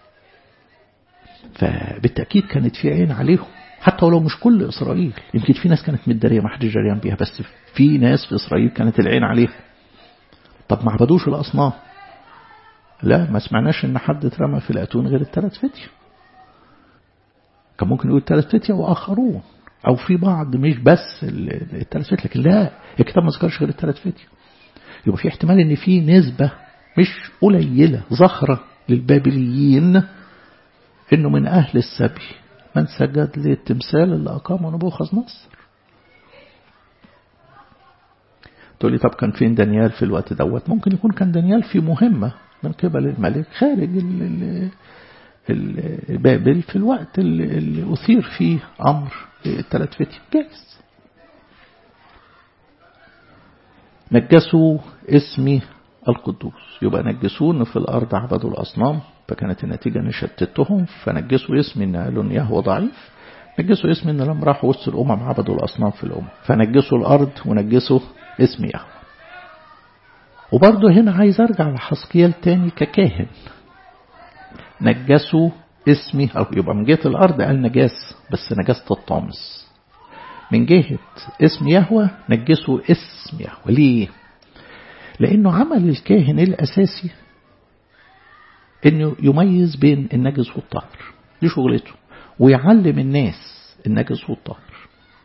فبالتأكيد كانت في عين عليهم حتى ولو مش كل إسرائيل يمكن في ناس كانت متدارية ما حدش جريان بيها بس في ناس في إسرائيل كانت العين عليها طب ما عبدوش الأصنام لا ما سمعناش ان حد اترمى في الاتون غير الثلاث فتية كان ممكن يقول الثلاث فتية واخرون او في بعض مش بس الثلاث فتية لكن لا الكتاب ما ذكرش غير الثلاث فتية يبقى في احتمال ان في نسبة مش قليلة ظاهرة للبابليين انه من اهل السبي من سجد للتمثال اللي اقامه نبوخذ نصر تقول لي طب كان فين دانيال في الوقت دوت ممكن يكون كان دانيال في مهمة من قبل الملك خارج بابل في الوقت اللي, اللي أثير فيه أمر الثلاث فتي جايز نجسوا اسمي القدوس يبقى نجسون في الأرض عبدوا الأصنام فكانت النتيجة أن شتتهم فنجسوا اسمي أن قالوا أن يهوى ضعيف نجسوا اسمي أن لم راحوا وسط الأمم عبدوا الأصنام في الأمم فنجسوا الأرض ونجسوا اسم يهوى وبرضه هنا عايز ارجع لحسقيال تاني ككاهن نجسوا اسمي أو يبقى من جهة الأرض قال نجاس بس نجاسة الطامس من جهة اسم يهوى نجسوا اسم يهوى ليه؟ لأنه عمل الكاهن الأساسي إنه يميز بين النجس والطاهر دي شغلته ويعلم الناس النجس والطاهر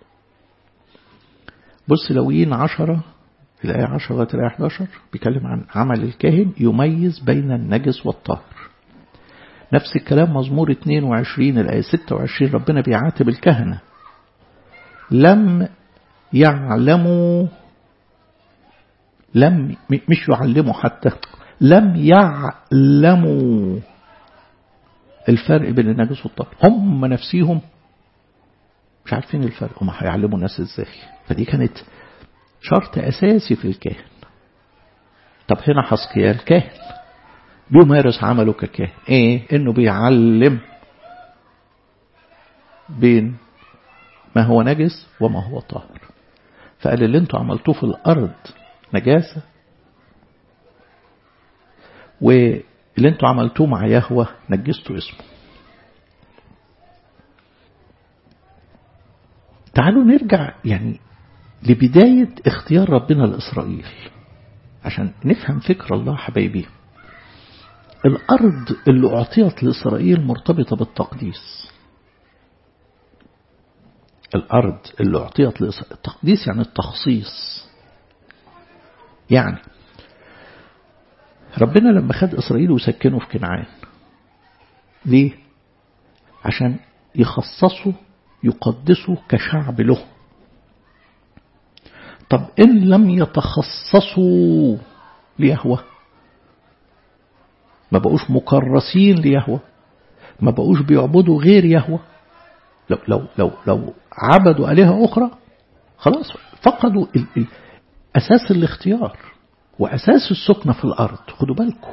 بص لويين عشرة الآية 10 لغاية الآية 11 بيتكلم عن عمل الكاهن يميز بين النجس والطاهر نفس الكلام مزمور 22 الآية 26 ربنا بيعاتب الكهنة لم يعلموا لم مش يعلموا حتى لم يعلموا الفرق بين النجس والطاهر هم نفسيهم مش عارفين الفرق هم هيعلموا الناس ازاي فدي كانت شرط أساسي في الكاهن طب هنا حسقيال كاهن بيمارس عمله ككاهن ايه انه بيعلم بين ما هو نجس وما هو طاهر فقال اللي انتوا عملتوه في الارض نجاسة واللي انتوا عملتوه مع يهوه نجستوا اسمه تعالوا نرجع يعني لبداية اختيار ربنا لإسرائيل عشان نفهم فكر الله حبايبي الأرض اللي أعطيت لإسرائيل مرتبطة بالتقديس الأرض اللي أعطيت لإسرائيل التقديس يعني التخصيص يعني ربنا لما خد إسرائيل وسكنه في كنعان ليه؟ عشان يخصصوا يقدسوا كشعب له طب إن لم يتخصصوا ليهوى ما بقوش مكرسين ليهوى ما بقوش بيعبدوا غير يهوى لو لو لو لو عبدوا آلهة أخرى خلاص فقدوا ال ال أساس الاختيار وأساس السكنة في الأرض خدوا بالكم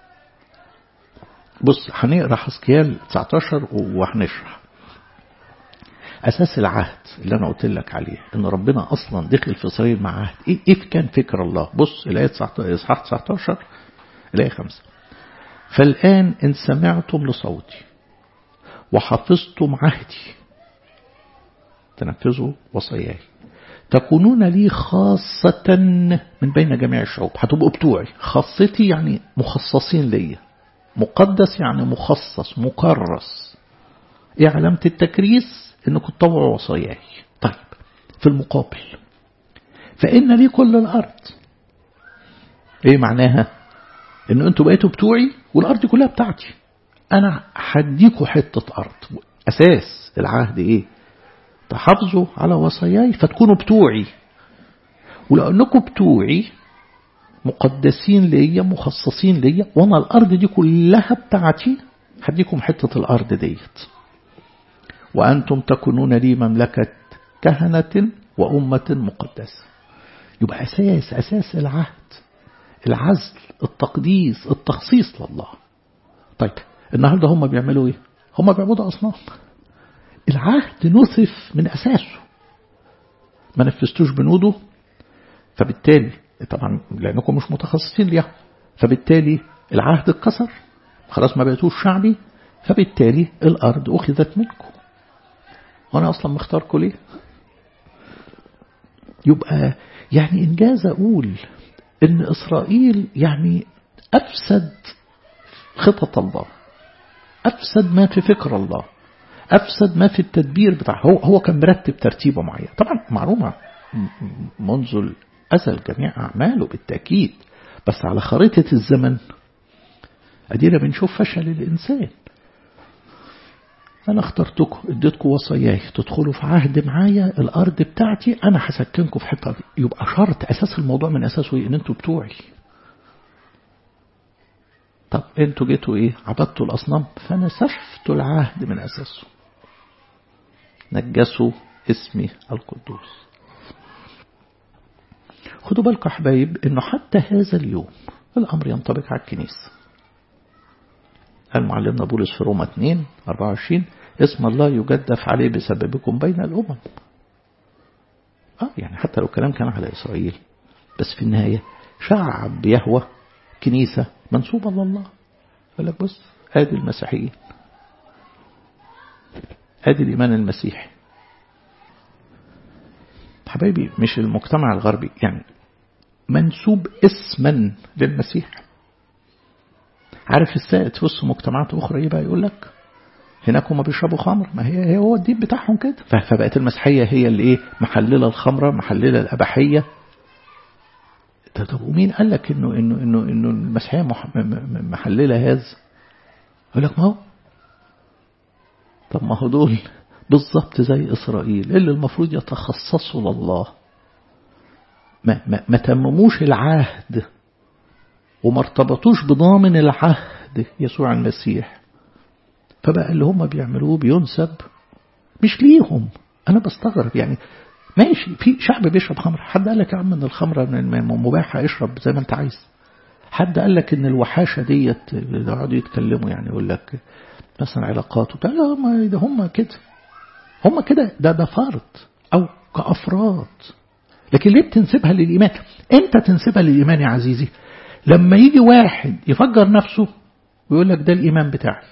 بص هنقرا حسكيال 19 وهنشرح أساس العهد اللي أنا قلت لك عليه إن ربنا أصلا دخل في إسرائيل مع عهد إيه, إيه كان فكر الله بص الآية 19 إصحاح 19 الآية 5 فالآن إن سمعتم لصوتي وحفظتم عهدي تنفذوا وصاياي تكونون لي خاصة من بين جميع الشعوب هتبقوا بتوعي خاصتي يعني مخصصين ليا مقدس يعني مخصص مكرس ايه علامة التكريس انكم تطوعوا وصاياي طيب في المقابل فإن لي كل الأرض ايه معناها ان انتوا بقيتوا بتوعي والأرض كلها بتاعتي أنا هديكوا حتة أرض أساس العهد إيه تحافظوا على وصاياي فتكونوا بتوعي ولأنكم بتوعي مقدسين ليا مخصصين ليا وانا الارض دي كلها بتاعتي هديكم حتة الارض ديت وانتم تكونون لي مملكة كهنة وامة مقدسة يبقى اساس اساس العهد العزل التقديس التخصيص لله طيب النهارده هم بيعملوا ايه هم بيعبدوا اصنام العهد نصف من اساسه ما نفذتوش بنوده فبالتالي طبعا لأنكم مش متخصصين ليها فبالتالي العهد اتكسر خلاص ما بقيتوش شعبي فبالتالي الأرض أخذت منكم وأنا أصلا مختاركم ليه يبقى يعني إنجاز أقول إن إسرائيل يعني أفسد خطط الله أفسد ما في فكر الله أفسد ما في التدبير بتاعه هو, هو كان مرتب ترتيبه معين طبعا معلومة منذ الأزل جميع أعماله بالتأكيد بس على خريطة الزمن أدينا بنشوف فشل الإنسان أنا اخترتكم اديتكم وصاياي تدخلوا في عهد معايا الأرض بتاعتي أنا هسكنكم في حتة يبقى شرط أساس الموضوع من أساسه إيه؟ إن أنتوا بتوعي طب أنتوا جيتوا إيه عبدتوا الأصنام فنسفتوا العهد من أساسه نجسوا اسمي القدوس خدوا بالكم يا حبايب انه حتى هذا اليوم الامر ينطبق على الكنيسه قال معلمنا بولس في روما 2 24 اسم الله يجدف عليه بسببكم بين الامم اه يعني حتى لو الكلام كان على اسرائيل بس في النهايه شعب يهوى كنيسه منسوبه لله يقول لك بص ادي المسيحيين ادي الايمان المسيحي حبايبي مش المجتمع الغربي يعني منسوب اسما للمسيح عارف السائد في وسط مجتمعات أخرى إيه بقى يقول لك هناك هم بيشربوا خمر ما هي, هي هو الدين بتاعهم كده فبقت المسيحية هي اللي إيه محللة الخمرة محللة الأباحية طب ومين قال لك إنه إنه إنه إنه المسيحية محللة هذا يقول لك ما هو طب ما هو دول بالظبط زي إسرائيل اللي المفروض يتخصصوا لله ما, ما, ما تمموش العهد وما ارتبطوش بضامن العهد يسوع المسيح فبقى اللي هم بيعملوه بينسب مش ليهم أنا بستغرب يعني ماشي في شعب بيشرب خمر حد قال لك يا عم ان الخمرة مباحة اشرب زي ما انت عايز حد قال لك ان الوحاشة ديت يقعدوا يتكلموا يعني يقول لك مثلا علاقات وبتاع لا هم ده هم كده هم كده ده ده فرد أو كأفراد لكن ليه بتنسبها للإيمان أنت تنسبها للإيمان يا عزيزي لما يجي واحد يفجر نفسه ويقول لك ده الإيمان بتاعي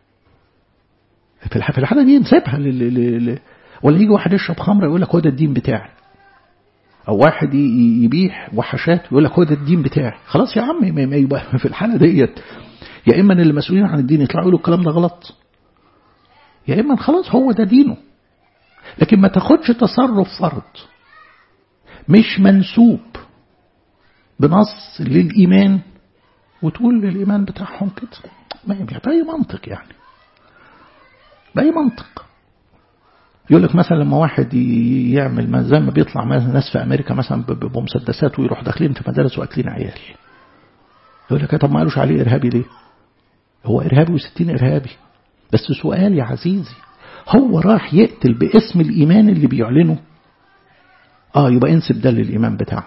في الحالة دي ينسبها لل... ولا يجي واحد يشرب خمرة يقول لك هو ده الدين بتاعي أو واحد يبيح وحشات ويقول لك هو ده الدين بتاعي خلاص يا عم ما يبقى في الحالة ديت يا إما اللي مسؤولين عن الدين يطلعوا يقولوا الكلام ده غلط يا إما خلاص هو ده دينه لكن ما تاخدش تصرف فرد مش منسوب بنص للإيمان وتقول للإيمان بتاعهم كده ما بأي منطق يعني بأي منطق يقول لك مثلا لما واحد يعمل زي ما بيطلع ناس في أمريكا مثلا بمسدسات ويروح داخلين في مدارس وأكلين عيال يقول لك طب ما قالوش عليه إرهابي ليه هو إرهابي وستين إرهابي بس سؤال يا عزيزي هو راح يقتل باسم الإيمان اللي بيعلنه آه يبقى انسب ده للإيمان بتاعه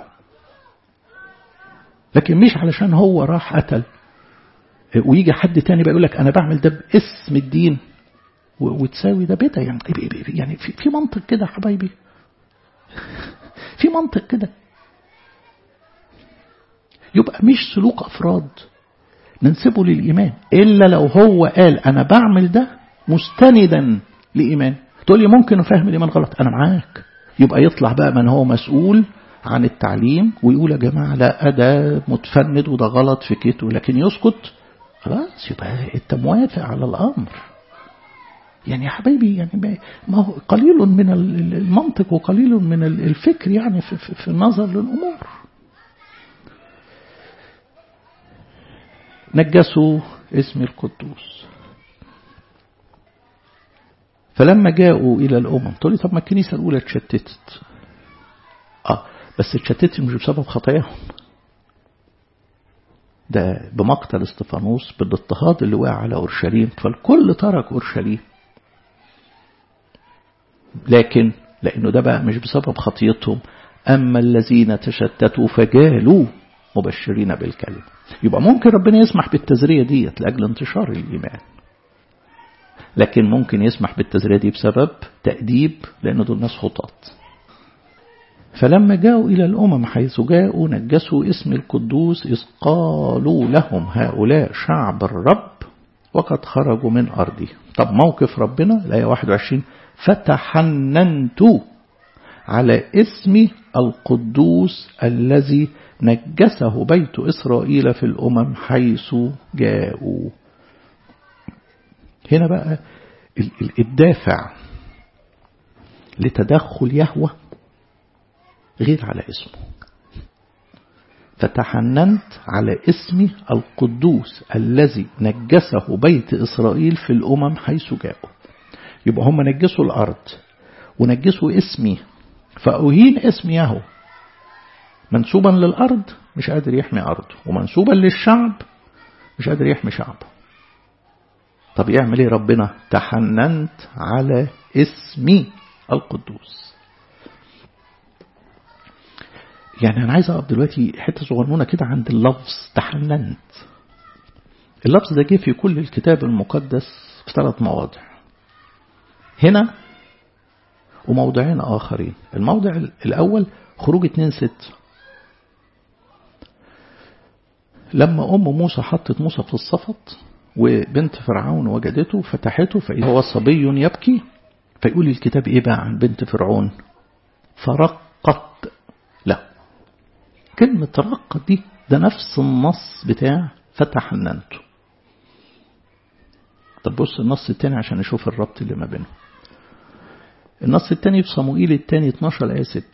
لكن مش علشان هو راح قتل ويجي حد تاني بقى يقول لك أنا بعمل ده باسم الدين وتساوي ده بدا يعني يعني في, في منطق كده حبايبي في منطق كده يبقى مش سلوك أفراد ننسبه للإيمان إلا لو هو قال أنا بعمل ده مستندا لإيمان تقول لي ممكن أفهم الإيمان غلط أنا معاك يبقى يطلع بقى من هو مسؤول عن التعليم ويقول يا جماعة لا ده متفند وده غلط في كيته لكن يسكت خلاص يبقى انت موافق على الأمر يعني يا حبايبي يعني ما هو قليل من المنطق وقليل من الفكر يعني في, في, في النظر للأمور نجسوا اسم القدوس فلما جاءوا إلى الأمم تقول لي طب ما الكنيسة الأولى اتشتتت آه بس اتشتتت مش بسبب خطاياهم ده بمقتل استفانوس بالاضطهاد اللي وقع على أورشليم فالكل ترك أورشليم لكن لأنه ده بقى مش بسبب خطيتهم أما الذين تشتتوا فجالوا مبشرين بالكلمة يبقى ممكن ربنا يسمح بالتزرية ديت لأجل انتشار الإيمان لكن ممكن يسمح بالتزرية دي بسبب تأديب لأن دول ناس خطاط فلما جاءوا إلى الأمم حيث جاءوا نجسوا اسم القدوس إذ قالوا لهم هؤلاء شعب الرب وقد خرجوا من أرضه طب موقف ربنا الآية 21 فتحننت على اسم القدوس الذي نجسه بيت إسرائيل في الأمم حيث جاءوا هنا بقى الدافع لتدخل يهوه غير على اسمه فتحننت على اسمي القدوس الذي نجسه بيت إسرائيل في الأمم حيث جاءوا يبقى هم نجسوا الأرض ونجسوا اسمي فأهين اسم يهو منسوبا للأرض مش قادر يحمي أرضه ومنسوبا للشعب مش قادر يحمي شعبه طب يعمل ايه ربنا تحننت على اسمي القدوس يعني أنا عايز أقف دلوقتي حتة صغنونة كده عند اللفظ تحننت اللفظ ده جه في كل الكتاب المقدس في ثلاث مواضع هنا وموضعين آخرين الموضع الأول خروج اتنين ست لما أم موسى حطت موسى في الصفط وبنت فرعون وجدته فتحته فإذا هو صبي يبكي فيقول الكتاب إيه بقى عن بنت فرعون فرقت له كلمة رقت دي ده نفس النص بتاع فتحننته طب بص النص التاني عشان نشوف الربط اللي ما بينهم النص التاني في صموئيل التاني 12 آية 6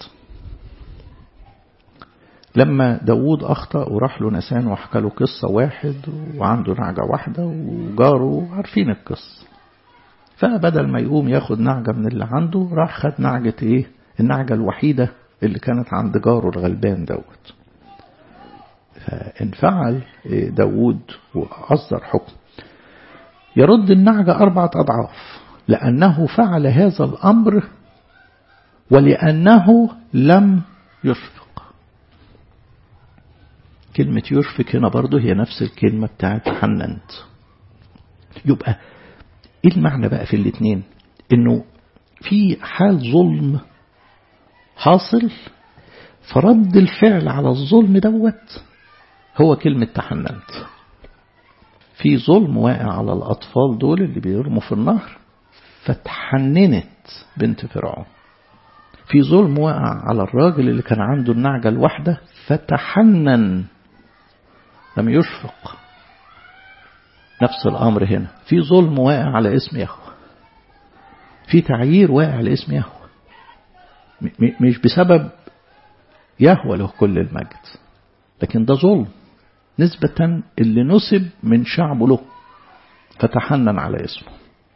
لما داوود أخطأ وراح له نسان وحكى له قصة واحد وعنده نعجة واحدة وجاره عارفين القصة فبدل ما يقوم ياخد نعجة من اللي عنده راح خد نعجة ايه النعجة الوحيدة اللي كانت عند جاره الغلبان دوت فانفعل داوود وأصدر حكم يرد النعجة أربعة أضعاف لأنه فعل هذا الأمر ولأنه لم يشفق كلمة يشفق هنا برضه هي نفس الكلمة بتاعت حننت يبقى ايه المعنى بقى في الاتنين انه في حال ظلم حاصل فرد الفعل على الظلم دوت هو كلمة تحننت في ظلم واقع على الأطفال دول اللي بيرموا في النهر فتحننت بنت فرعون في ظلم واقع على الراجل اللي كان عنده النعجة الواحدة فتحنن لم يشفق نفس الأمر هنا في ظلم واقع على اسم يهوه في تعيير واقع على اسم يهوه مش بسبب يهوه له كل المجد لكن ده ظلم نسبة اللي نسب من شعبه له فتحنن على اسمه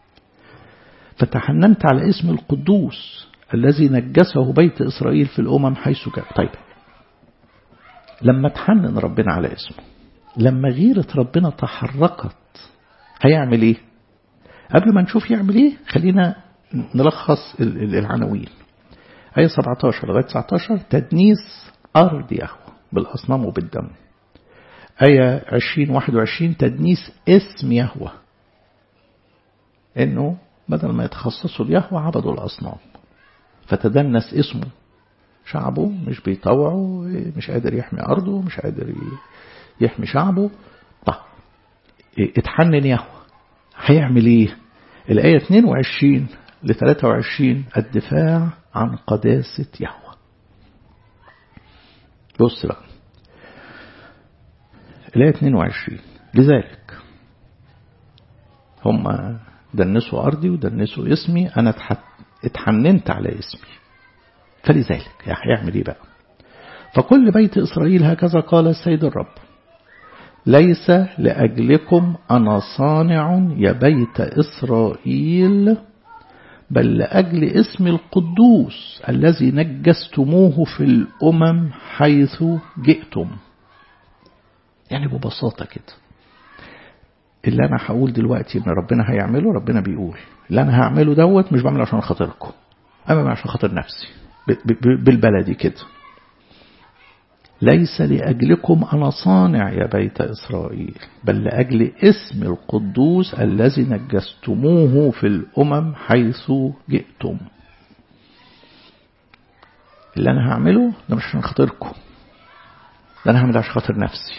فتحننت على اسم القدوس الذي نجسه بيت إسرائيل في الأمم حيث كان طيب لما تحنن ربنا على اسمه لما غيرة ربنا تحركت هيعمل ايه قبل ما نشوف يعمل ايه خلينا نلخص العناوين آية 17 لغاية 19 تدنيس أرض يهوه بالأصنام وبالدم آية 20 21 تدنيس اسم يهوه إنه بدل ما يتخصصوا اليهوه عبدوا الأصنام فتدنس اسمه شعبه مش بيطوعه مش قادر يحمي أرضه مش قادر يحمي شعبه طب اتحنن يهوه هيعمل ايه الآية 22 ل 23 الدفاع عن قداسة يهوه بص بقى الآية 22 لذلك هم دنسوا أرضي ودنسوا اسمي أنا اتحننت على اسمي فلذلك هيعمل ايه بقى فكل بيت إسرائيل هكذا قال السيد الرب ليس لأجلكم أنا صانع يا بيت إسرائيل بل لأجل اسم القدوس الذي نجستموه في الأمم حيث جئتم يعني ببساطة كده اللي أنا هقول دلوقتي إن ربنا هيعمله ربنا بيقول اللي أنا هعمله دوت مش بعمله عشان خاطركم أنا عشان خاطر نفسي بالبلدي كده ليس لأجلكم أنا صانع يا بيت إسرائيل بل لأجل اسم القدوس الذي نجستموه في الأمم حيث جئتم اللي أنا هعمله ده مش عشان خاطركم ده أنا هعمله عشان خاطر نفسي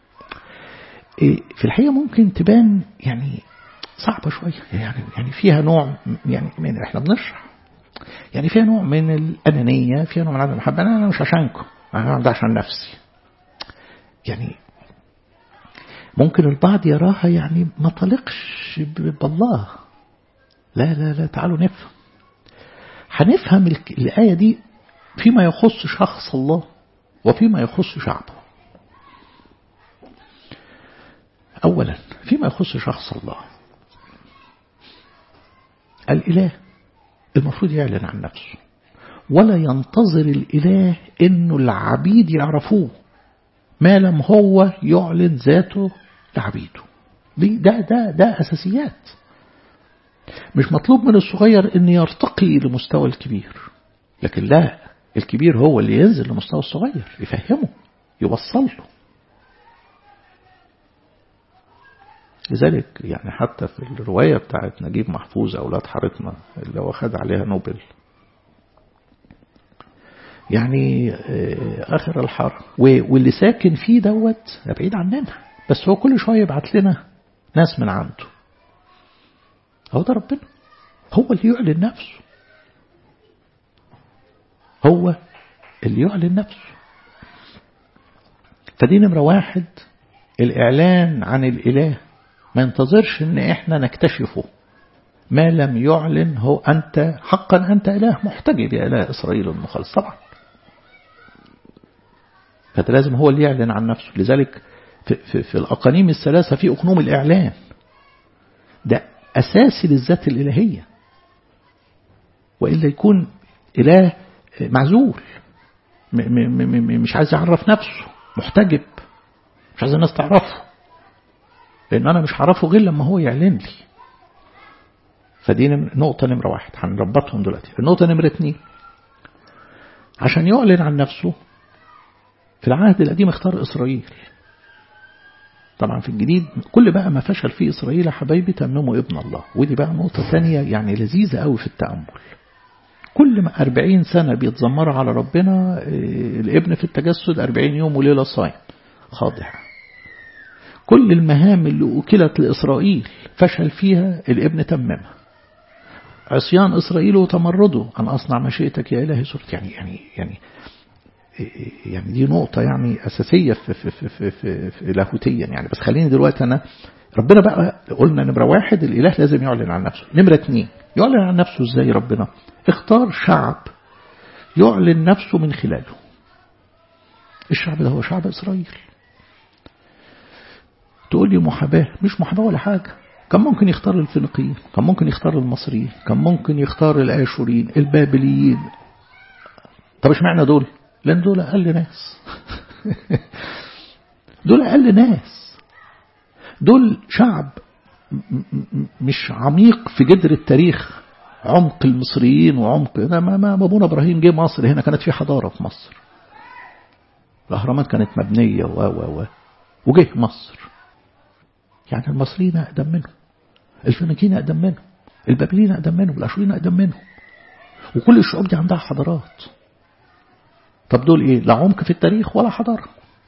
في الحقيقة ممكن تبان يعني صعبة شوية يعني يعني فيها نوع يعني من احنا بنشرح يعني فيها نوع من الأنانية فيها نوع من عدم المحبة أنا مش عشانكم أنا ده عشان نفسي يعني ممكن البعض يراها يعني ما طلقش بالله لا لا لا تعالوا نفهم هنفهم الآية دي فيما يخص شخص الله وفيما يخص شعبه أولا فيما يخص شخص الله الإله المفروض يعلن عن نفسه ولا ينتظر الإله إنه العبيد يعرفوه ما لم هو يعلن ذاته لعبيده دي ده ده ده أساسيات مش مطلوب من الصغير أن يرتقي لمستوى الكبير لكن لا الكبير هو اللي ينزل لمستوى الصغير يفهمه يوصل له لذلك يعني حتى في الرواية بتاعت نجيب محفوظ أولاد حارتنا اللي هو خد عليها نوبل يعني آخر الحر واللي ساكن فيه دوت بعيد عننا بس هو كل شوية يبعت لنا ناس من عنده هو ده ربنا هو اللي يعلن نفسه هو اللي يعلن نفسه فدي نمرة واحد الإعلان عن الإله ما ينتظرش ان احنا نكتشفه ما لم يعلن هو أنت حقا أنت إله محتجب يا إله إسرائيل المخلص طبعا فده لازم هو اللي يعلن عن نفسه لذلك في, في, في الأقانيم الثلاثة في أقنوم الإعلان ده أساسي للذات الإلهية وإلا يكون إله معزول مش عايز يعرف نفسه محتجب مش عايز الناس تعرفه لأن أنا مش هعرفه غير لما هو يعلن لي فدي نقطة نمرة واحد هنربطهم دلوقتي النقطة نمرة اتنين عشان يعلن عن نفسه في العهد القديم اختار إسرائيل طبعا في الجديد كل بقى ما فشل فيه إسرائيل يا حبايبي تمموا ابن الله ودي بقى نقطة ثانية يعني لذيذة قوي في التأمل كل ما أربعين سنة بيتذمروا على ربنا الابن في التجسد أربعين يوم وليلة صايم خاضع كل المهام اللي أكلت لإسرائيل فشل فيها الابن تممها عصيان إسرائيل وتمرده أن أصنع مشيئتك يا إلهي صرت يعني يعني يعني يعني دي نقطة يعني أساسية في, في, في, في, في, في لاهوتيا يعني بس خليني دلوقتي أنا ربنا بقى قلنا نمرة واحد الإله لازم يعلن عن نفسه نمرة اتنين يعلن عن نفسه إزاي ربنا اختار شعب يعلن نفسه من خلاله الشعب ده هو شعب إسرائيل تقول لي محاباة مش محاباة ولا حاجة كان ممكن يختار الفينيقيين كان ممكن يختار المصريين كان ممكن يختار الآشوريين البابليين طب اشمعنى دول لأن دول أقل ناس دول أقل ناس دول شعب مش عميق في جدر التاريخ عمق المصريين وعمق ده ما ما ابونا ابراهيم جه مصر هنا كانت في حضاره في مصر الاهرامات كانت مبنيه و و و وجه مصر يعني المصريين اقدم منهم الفينيقيين اقدم منهم البابليين اقدم منهم الاشوريين اقدم منهم وكل الشعوب دي عندها حضارات طب دول ايه لا عمق في التاريخ ولا حضاره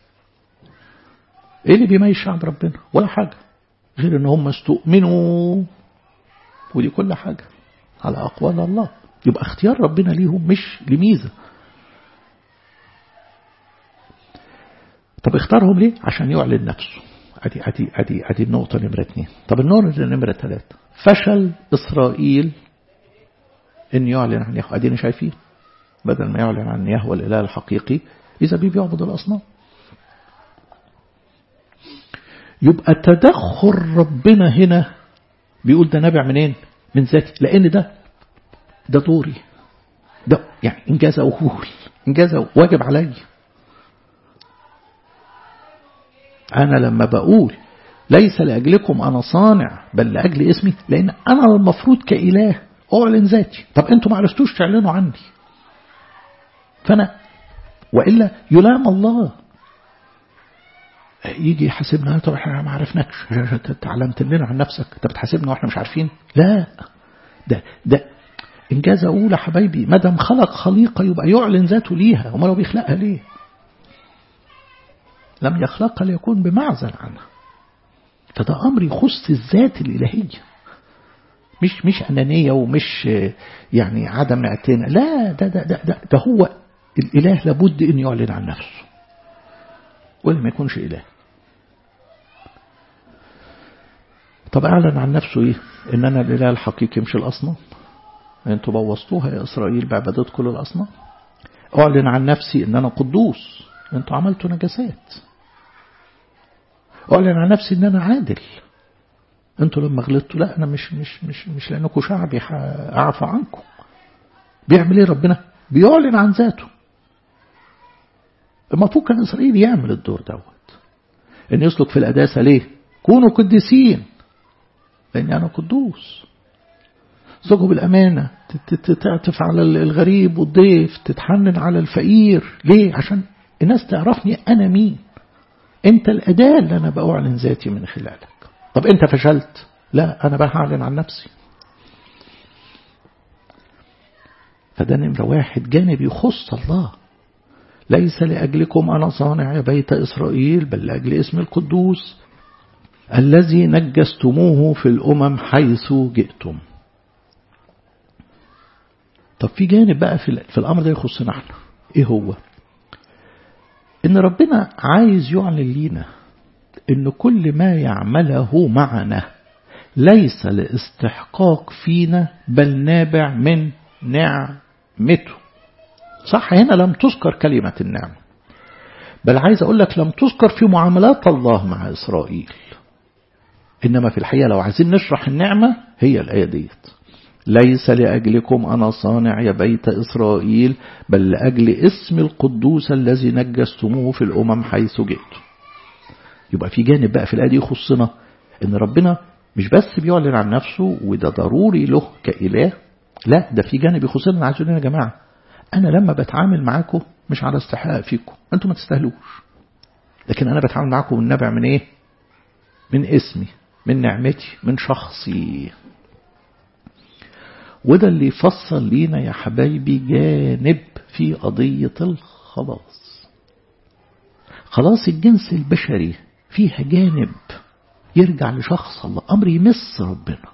ايه اللي بيميز شعب ربنا ولا حاجه غير ان هم استؤمنوا ودي كل حاجه على أقوال الله يبقى اختيار ربنا ليهم مش لميزة طب اختارهم ليه عشان يعلن نفسه ادي ادي ادي ادي النقطة نمرة اثنين طب النقطة نمرة ثلاثة فشل إسرائيل إن يعلن عن يهوه ادينا شايفين بدل ما يعلن عن يهوه الإله الحقيقي إذا بيه بيعبد الأصنام يبقى تدخل ربنا هنا بيقول ده نابع منين من ذاتي لأن ده ده دوري ده يعني إنجاز أقول إنجاز واجب علي أنا لما بقول ليس لأجلكم أنا صانع بل لأجل اسمي لأن أنا المفروض كإله أعلن ذاتي طب أنتم ما عرفتوش تعلنوا عني فأنا وإلا يلام الله يجي يحاسبنا طب احنا ما عرفناكش تعلمت لنا عن نفسك انت بتحاسبنا واحنا مش عارفين لا ده ده انجاز اقول يا حبايبي ما دام خلق خليقه يبقى يعلن ذاته ليها وما لو بيخلقها ليه لم يخلقها ليكون بمعزل عنها فده امر يخص الذات الالهيه مش مش انانيه ومش يعني عدم اعتناء لا ده ده ده ده, ده هو الاله لابد ان يعلن عن نفسه ولا ما يكونش اله طب اعلن عن نفسه ايه ان انا الاله الحقيقي مش الاصنام انتوا بوظتوها يا اسرائيل بعبادتكم للاصنام اعلن عن نفسي ان انا قدوس انتوا عملتوا نجاسات اعلن عن نفسي ان انا عادل انتوا لما غلطتوا لا انا مش مش مش مش لانكم شعبي اعفى عنكم بيعمل ايه ربنا بيعلن عن ذاته المفروض كان اسرائيل يعمل الدور دوت ان يسلك في القداسه ليه كونوا قديسين لاني انا قدوس زوجه بالامانه تعطف على الغريب والضيف تتحنن على الفقير ليه عشان الناس تعرفني انا مين انت الاداه اللي انا باعلن ذاتي من خلالك طب انت فشلت لا انا بقى هعلن عن نفسي فده نمرة واحد جانب يخص الله ليس لأجلكم أنا صانع يا بيت إسرائيل بل لأجل اسم القدوس الذي نجستموه في الأمم حيث جئتم طب في جانب بقى في, في الأمر ده يخصنا احنا ايه هو ان ربنا عايز يعلن لينا ان كل ما يعمله معنا ليس لاستحقاق فينا بل نابع من نعمته صح هنا لم تذكر كلمة النعمة بل عايز أقول لك لم تذكر في معاملات الله مع إسرائيل إنما في الحقيقة لو عايزين نشرح النعمة هي الآية ديت ليس لأجلكم أنا صانع يا بيت إسرائيل بل لأجل اسم القدوس الذي نجستموه في الأمم حيث جئتم يبقى في جانب بقى في الآية دي يخصنا إن ربنا مش بس بيعلن عن نفسه وده ضروري له كإله لا ده في جانب يخصنا عايزين يا جماعة أنا لما بتعامل معاكم مش على استحقاق فيكم أنتم ما تستاهلوش لكن أنا بتعامل معاكم من نبع من إيه من اسمي من نعمتي من شخصي وده اللي يفصل لينا يا حبايبي جانب في قضية الخلاص خلاص الجنس البشري فيها جانب يرجع لشخص الله أمر يمس ربنا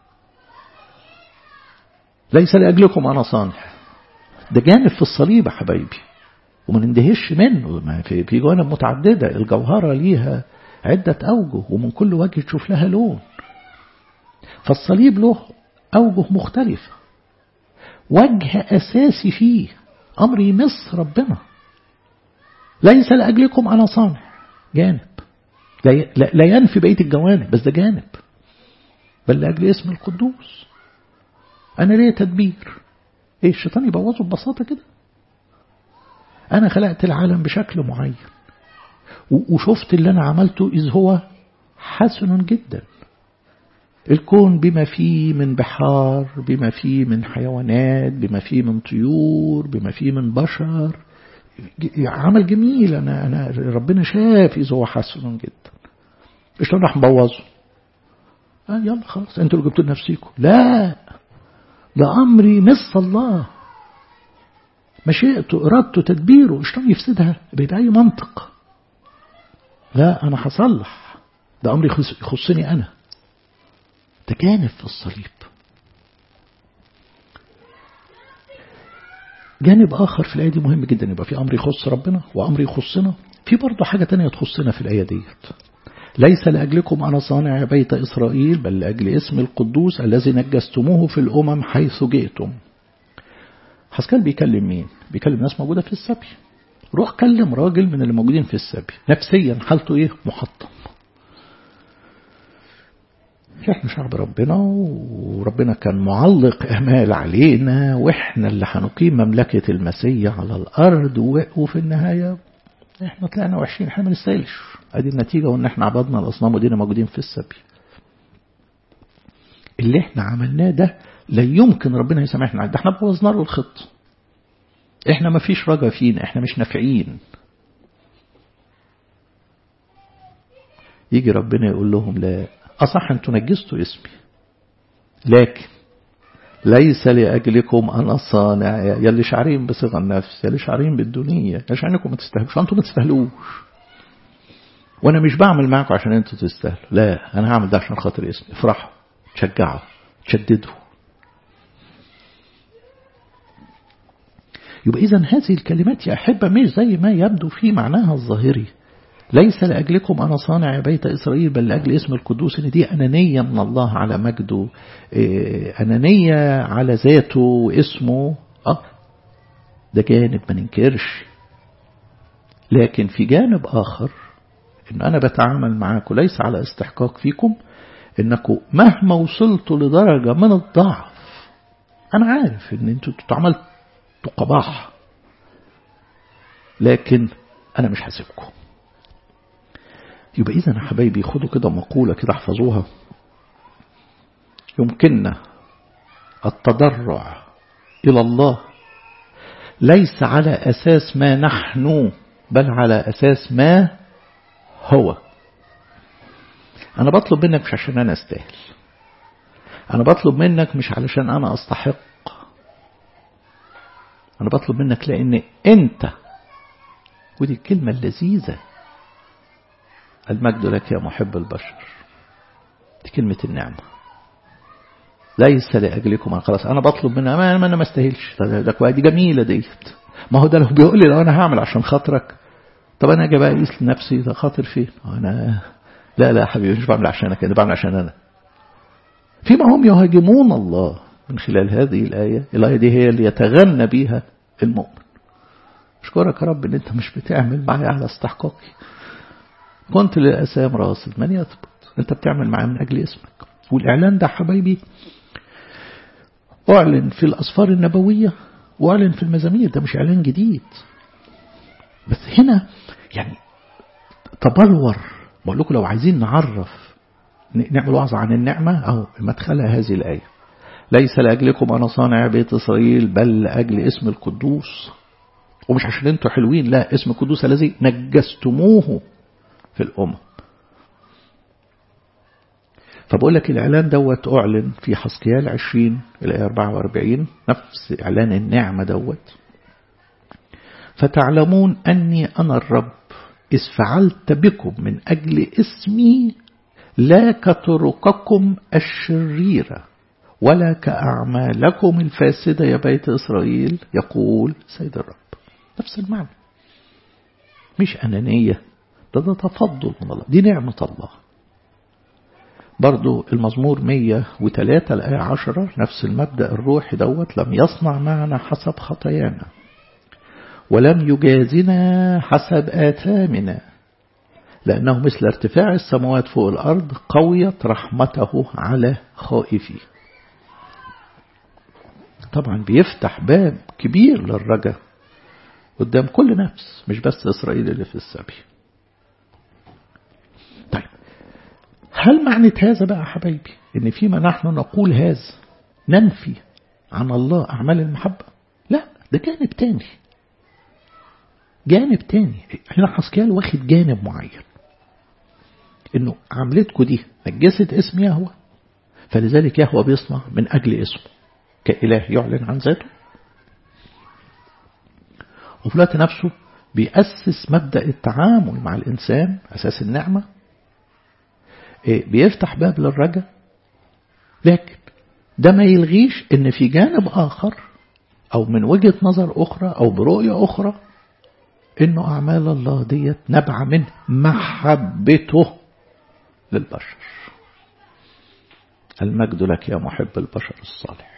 ليس لأجلكم أنا صانع ده جانب في الصليب يا حبايبي وما نندهش منه ما في في جوانب متعددة الجوهرة ليها عدة أوجه ومن كل وجه تشوف لها لون فالصليب له أوجه مختلفة وجه أساسي فيه أمر يمس ربنا ليس لأجلكم أنا صانع جانب لا ينفي بقية الجوانب بس ده جانب بل لأجل اسم القدوس أنا ليه تدبير إيه الشيطان يبوظه ببساطة كده أنا خلقت العالم بشكل معين وشفت اللي أنا عملته إذ هو حسن جدا الكون بما فيه من بحار بما فيه من حيوانات بما فيه من طيور بما فيه من بشر عمل جميل أنا, أنا ربنا شاف إذا هو حسن جدا الشيطان راح مبوظه آه يلا خلاص انتوا اللي جبتوا لنفسيكم لا ده أمر يمس الله مشيئته إرادته تدبيره الشيطان يفسدها بأي منطق لا أنا هصلح ده أمر يخصني أنا ده جانب في الصليب جانب آخر في الآية دي مهم جدا يبقى في أمر يخص ربنا وأمر يخصنا في برضه حاجة تانية تخصنا في الآية ديت ليس لأجلكم أنا صانع يا بيت إسرائيل بل لأجل اسم القدوس الذي نجستموه في الأمم حيث جئتم حسكال بيكلم مين بيكلم ناس موجودة في السبي روح كلم راجل من اللي موجودين في السبي نفسيا حالته ايه محطم احنا شعب ربنا وربنا كان معلق امال علينا واحنا اللي هنقيم مملكة المسيح على الارض وفي النهاية احنا طلعنا وحشين احنا ما نستاهلش ادي النتيجة وان احنا عبدنا الاصنام ودينا موجودين في السبي اللي احنا عملناه ده لا يمكن ربنا يسامحنا ده احنا بوظنا له الخط احنا ما فيش رجا فينا احنا مش نافعين يجي ربنا يقول لهم لا أصح أن تنجستوا اسمي لكن ليس لأجلكم أنا صانع يلي شعرين بصيغة النفس يلي شعرين بالدنيا يا شعركم ما تستهلوش أنتم ما تستهلوش وأنا مش بعمل معكم عشان أنتوا تستاهلوا لا أنا هعمل ده عشان خاطر اسمي افرحوا تشجعوا تشددوا يبقى إذا هذه الكلمات يا أحبة مش زي ما يبدو في معناها الظاهري ليس لأجلكم أنا صانع بيت إسرائيل بل لأجل اسم القدوس إن دي أنانية من الله على مجده أنانية على ذاته واسمه أه ده جانب ما ننكرش لكن في جانب آخر إن أنا بتعامل معاكم ليس على استحقاق فيكم إنكم مهما وصلتوا لدرجة من الضعف أنا عارف إن أنتوا عملتوا قباح لكن أنا مش هسيبكم يبقى إذا يا حبايبي خدوا كده مقولة كده احفظوها يمكننا التضرع إلى الله ليس على أساس ما نحن بل على أساس ما هو أنا بطلب منك مش عشان أنا أستاهل أنا بطلب منك مش علشان أنا أستحق أنا بطلب منك لأن أنت ودي الكلمة اللذيذة المجد لك يا محب البشر دي كلمة النعمة ليس لأجلكم أنا خلاص أنا بطلب منها ما أنا ما استاهلش ده دي جميلة ديت ما هو ده لو بيقول لي لو أنا هعمل عشان خاطرك طب أنا أجي بقى أقيس لنفسي ده خاطر فين أنا لا لا حبيبي مش بعمل عشانك أنا بعمل عشان أنا فيما هم يهاجمون الله من خلال هذه الآية الآية دي هي اللي يتغنى بيها المؤمن أشكرك يا رب إن أنت مش بتعمل معي على استحقاقي كنت للأسام راصد من يثبت أنت بتعمل معي من أجل اسمك والإعلان ده حبايبي أعلن في الأسفار النبوية وأعلن في المزامير ده مش إعلان جديد بس هنا يعني تبلور بقول لكم لو عايزين نعرف نعمل وعظ عن النعمة أو مدخلها هذه الآية ليس لأجلكم أنا صانع بيت إسرائيل بل لأجل اسم القدوس ومش عشان انتوا حلوين لا اسم القدوس الذي نجستموه في الأمم فبقول لك الإعلان دوت أعلن في حسكيال 20 إلى 44 نفس إعلان النعمة دوت فتعلمون أني أنا الرب إذ فعلت بكم من أجل اسمي لا كطرقكم الشريرة ولا كأعمالكم الفاسدة يا بيت إسرائيل يقول سيد الرب نفس المعنى مش أنانية ده ده تفضل من الله دي نعمة الله برضو المزمور 103 الآية 10 نفس المبدأ الروحي دوت لم يصنع معنا حسب خطايانا ولم يجازنا حسب آثامنا لأنه مثل ارتفاع السماوات فوق الأرض قويت رحمته على خائفيه طبعا بيفتح باب كبير للرجاء قدام كل نفس مش بس إسرائيل اللي في السبي طيب هل معنى هذا بقى حبايبي ان فيما نحن نقول هذا ننفي عن الله أعمال المحبة لا ده جانب تاني جانب تاني هنا حسكيال واخد جانب معين انه عملتكم دي نجست اسم يهوى فلذلك يهوى بيصنع من أجل اسمه كإله يعلن عن ذاته وفي الوقت نفسه بيأسس مبدأ التعامل مع الإنسان أساس النعمة بيفتح باب للرجاء لكن ده ما يلغيش ان في جانب آخر أو من وجهة نظر أخرى أو برؤية أخرى إنه أعمال الله ديت نبع من محبته للبشر المجد لك يا محب البشر الصالح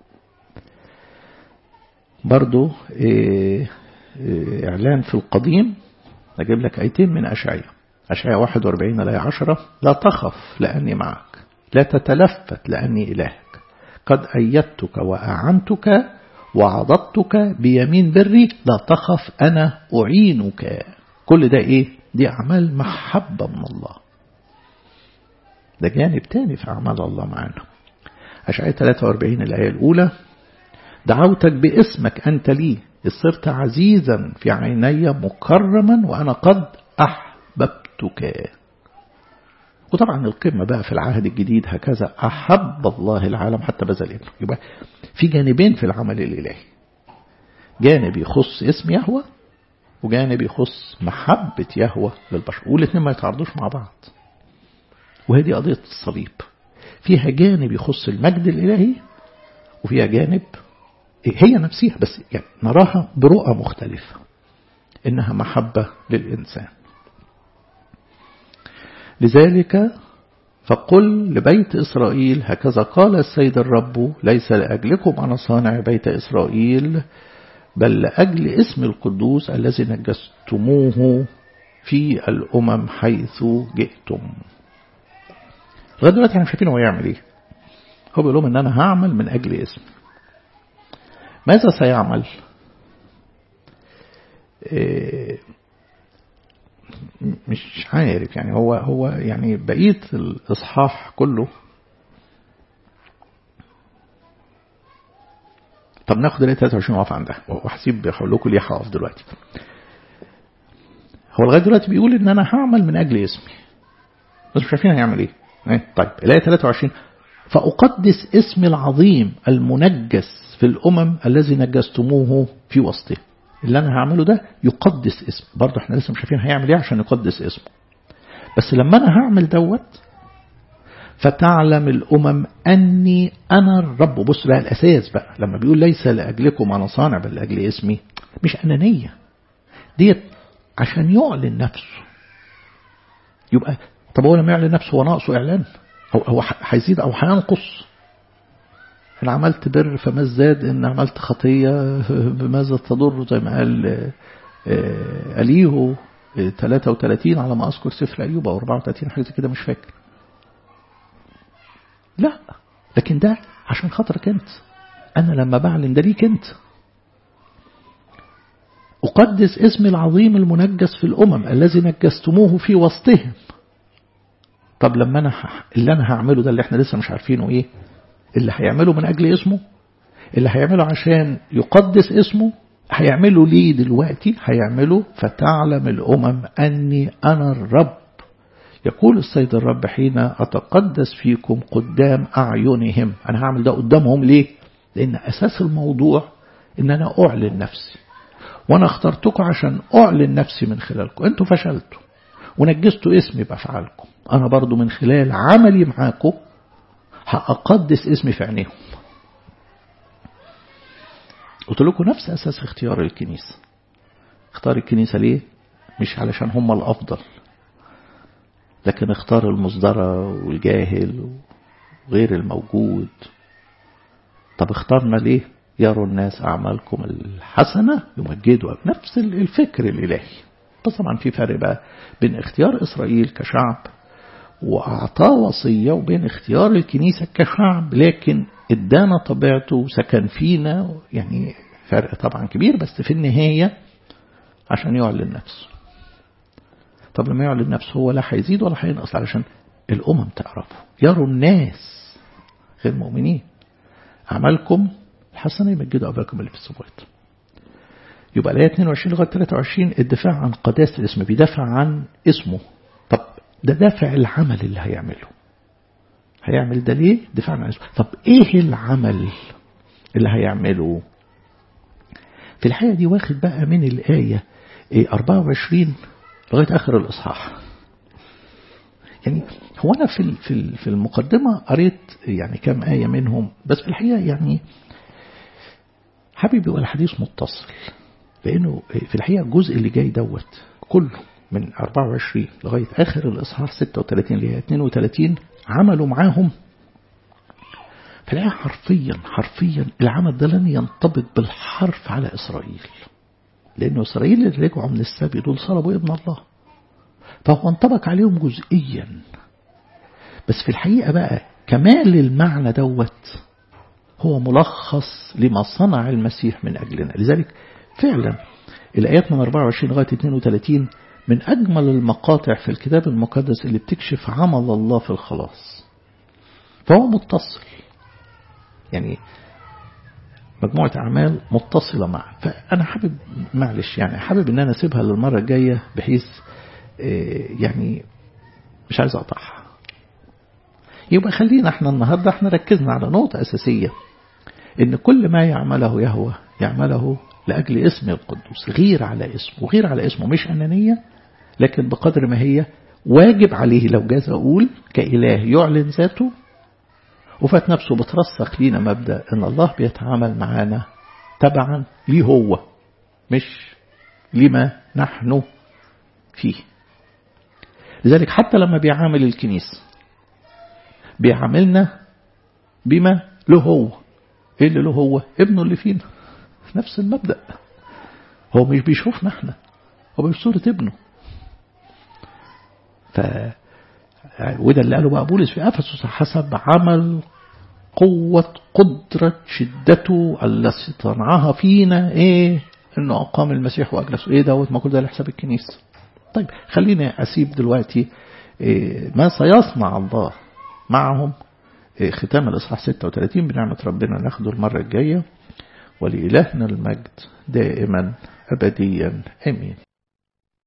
برضو إيه إيه إعلان في القديم أجيب لك آيتين من أشعية أشعية 41 لا 10 لا تخف لأني معك لا تتلفت لأني إلهك قد أيدتك وأعنتك وعضدتك بيمين بري لا تخف أنا أعينك كل ده إيه دي أعمال محبة من الله ده جانب تاني في أعمال الله معنا أشعية 43 الآية الأولى دعوتك باسمك أنت لي صرت عزيزا في عيني مكرما وأنا قد أحببتك وطبعا القمة بقى في العهد الجديد هكذا أحب الله العالم حتى بذل ابنه يبقى في جانبين في العمل الإلهي جانب يخص اسم يهوى وجانب يخص محبة يهوى للبشر والاثنين ما يتعرضوش مع بعض وهذه قضية الصليب فيها جانب يخص المجد الإلهي وفيها جانب هي نفسها بس يعني نراها برؤى مختلفة إنها محبة للإنسان لذلك فقل لبيت إسرائيل هكذا قال السيد الرب ليس لأجلكم أنا صانع بيت إسرائيل بل لأجل اسم القدوس الذي نجستموه في الأمم حيث جئتم لغاية دلوقتي احنا شايفين هو يعمل ايه هو بيقول لهم ان انا هعمل من اجل اسمي ماذا سيعمل إيه مش عارف يعني هو هو يعني بقية الإصحاح كله طب ناخد ال 23 واقف عندها وهسيب هقول لكم ليه هقف دلوقتي هو لغايه دلوقتي بيقول ان انا هعمل من اجل اسمي بس مش عارفين هيعمل ايه طيب الايه 23 فاقدس اسمي العظيم المنجس في الامم الذي نجستموه في وسطه اللي انا هعمله ده يقدس اسم برضه احنا لسه مش عارفين هيعمل ايه عشان يقدس اسمه بس لما انا هعمل دوت فتعلم الأمم أني أنا الرب بص بقى الأساس بقى لما بيقول ليس لأجلكم أنا صانع بل لأجل اسمي مش أنانية ديت عشان يعلن نفسه يبقى طب هو لما يعلن نفسه هو ناقصه إعلان هو هو هيزيد أو هينقص إن عملت بر فما ازداد إن عملت خطية بماذا تضر زي ما قال أليه 33 على ما أذكر سفر أيوب أو 34 حاجة كده مش فاكر لا لكن ده عشان خاطرك انت انا لما بعلن ده ليك انت أقدس اسم العظيم المنجس في الأمم الذي نجستموه في وسطهم طب لما أنا اللي أنا هعمله ده اللي احنا لسه مش عارفينه إيه اللي هيعمله من أجل اسمه اللي هيعمله عشان يقدس اسمه هيعمله ليه دلوقتي هيعمله فتعلم الأمم أني أنا الرب يقول السيد الرب حين أتقدس فيكم قدام أعينهم أنا هعمل ده قدامهم ليه لأن أساس الموضوع إن أنا أعلن نفسي وأنا اخترتكم عشان أعلن نفسي من خلالكم أنتوا فشلتوا ونجستوا اسمي بأفعالكم أنا برضو من خلال عملي معاكم هأقدس اسمي في عينيهم قلت لكم نفس أساس اختيار الكنيسة اختار الكنيسة ليه مش علشان هم الأفضل لكن اختار المصدرة والجاهل وغير الموجود طب اختارنا ليه يروا الناس أعمالكم الحسنة يمجدوا نفس الفكر الإلهي بس طبعا في فرق بقى بين اختيار إسرائيل كشعب وأعطاه وصية وبين اختيار الكنيسة كشعب لكن ادانا طبيعته وسكن فينا يعني فرق طبعا كبير بس في النهاية عشان يعلن نفسه طب لما يعلن نفسه هو لا هيزيد ولا هينقص علشان الأمم تعرفه يروا الناس غير مؤمنين أعمالكم الحسنة يمجدوا أباكم اللي في السماوات يبقى الآية 22 لغاية 23 الدفاع عن قداسة الاسم بيدافع عن اسمه طب ده دافع العمل اللي هيعمله هيعمل ده ليه؟ دفاع عن اسمه طب ايه العمل اللي هيعمله في الحقيقة دي واخد بقى من الآية 24 لغاية آخر الإصحاح يعني هو أنا في في في المقدمة قريت يعني كم آية منهم بس في الحقيقة يعني حابب يبقى الحديث متصل لأنه في الحقيقة الجزء اللي جاي دوت كله من 24 لغاية آخر الإصحاح 36 اللي هي 32 عملوا معاهم فلاقيها حرفيا حرفيا العمل ده لن ينطبق بالحرف على إسرائيل لأنه إسرائيل اللي رجعوا من السبي دول صلبوا ابن الله فهو انطبق عليهم جزئيا بس في الحقيقة بقى كمال المعنى دوت هو ملخص لما صنع المسيح من أجلنا لذلك فعلا الآيات من 24 لغاية 32 من أجمل المقاطع في الكتاب المقدس اللي بتكشف عمل الله في الخلاص فهو متصل يعني مجموعة أعمال متصلة معا فأنا حابب معلش يعني حابب أن أنا أسيبها للمرة الجاية بحيث يعني مش عايز أقطعها يبقى خلينا احنا النهاردة احنا ركزنا على نقطة أساسية ان كل ما يعمله يهوى يعمله لأجل اسم القدوس غير على اسمه غير على اسمه مش أنانية لكن بقدر ما هي واجب عليه لو جاز أقول كإله يعلن ذاته وفات نفسه بترسخ لينا مبدأ ان الله بيتعامل معانا تبعا ليه هو مش لما نحن فيه لذلك حتى لما بيعامل الكنيسة بيعاملنا بما له هو ايه اللي له هو ابنه اللي فينا نفس المبدأ هو مش بيشوفنا احنا هو بصورة ابنه ف وده اللي قاله بقى بولس في افسس حسب عمل قوة قدرة شدته التي صنعها فينا ايه انه اقام المسيح واجلسه ايه دوت ما كل ده لحساب الكنيسة طيب خليني اسيب دلوقتي إيه ما سيصنع الله معهم إيه ختام الاصحاح 36 بنعمة ربنا ناخده المرة الجاية ولإلهنا المجد دائما أبديا أمين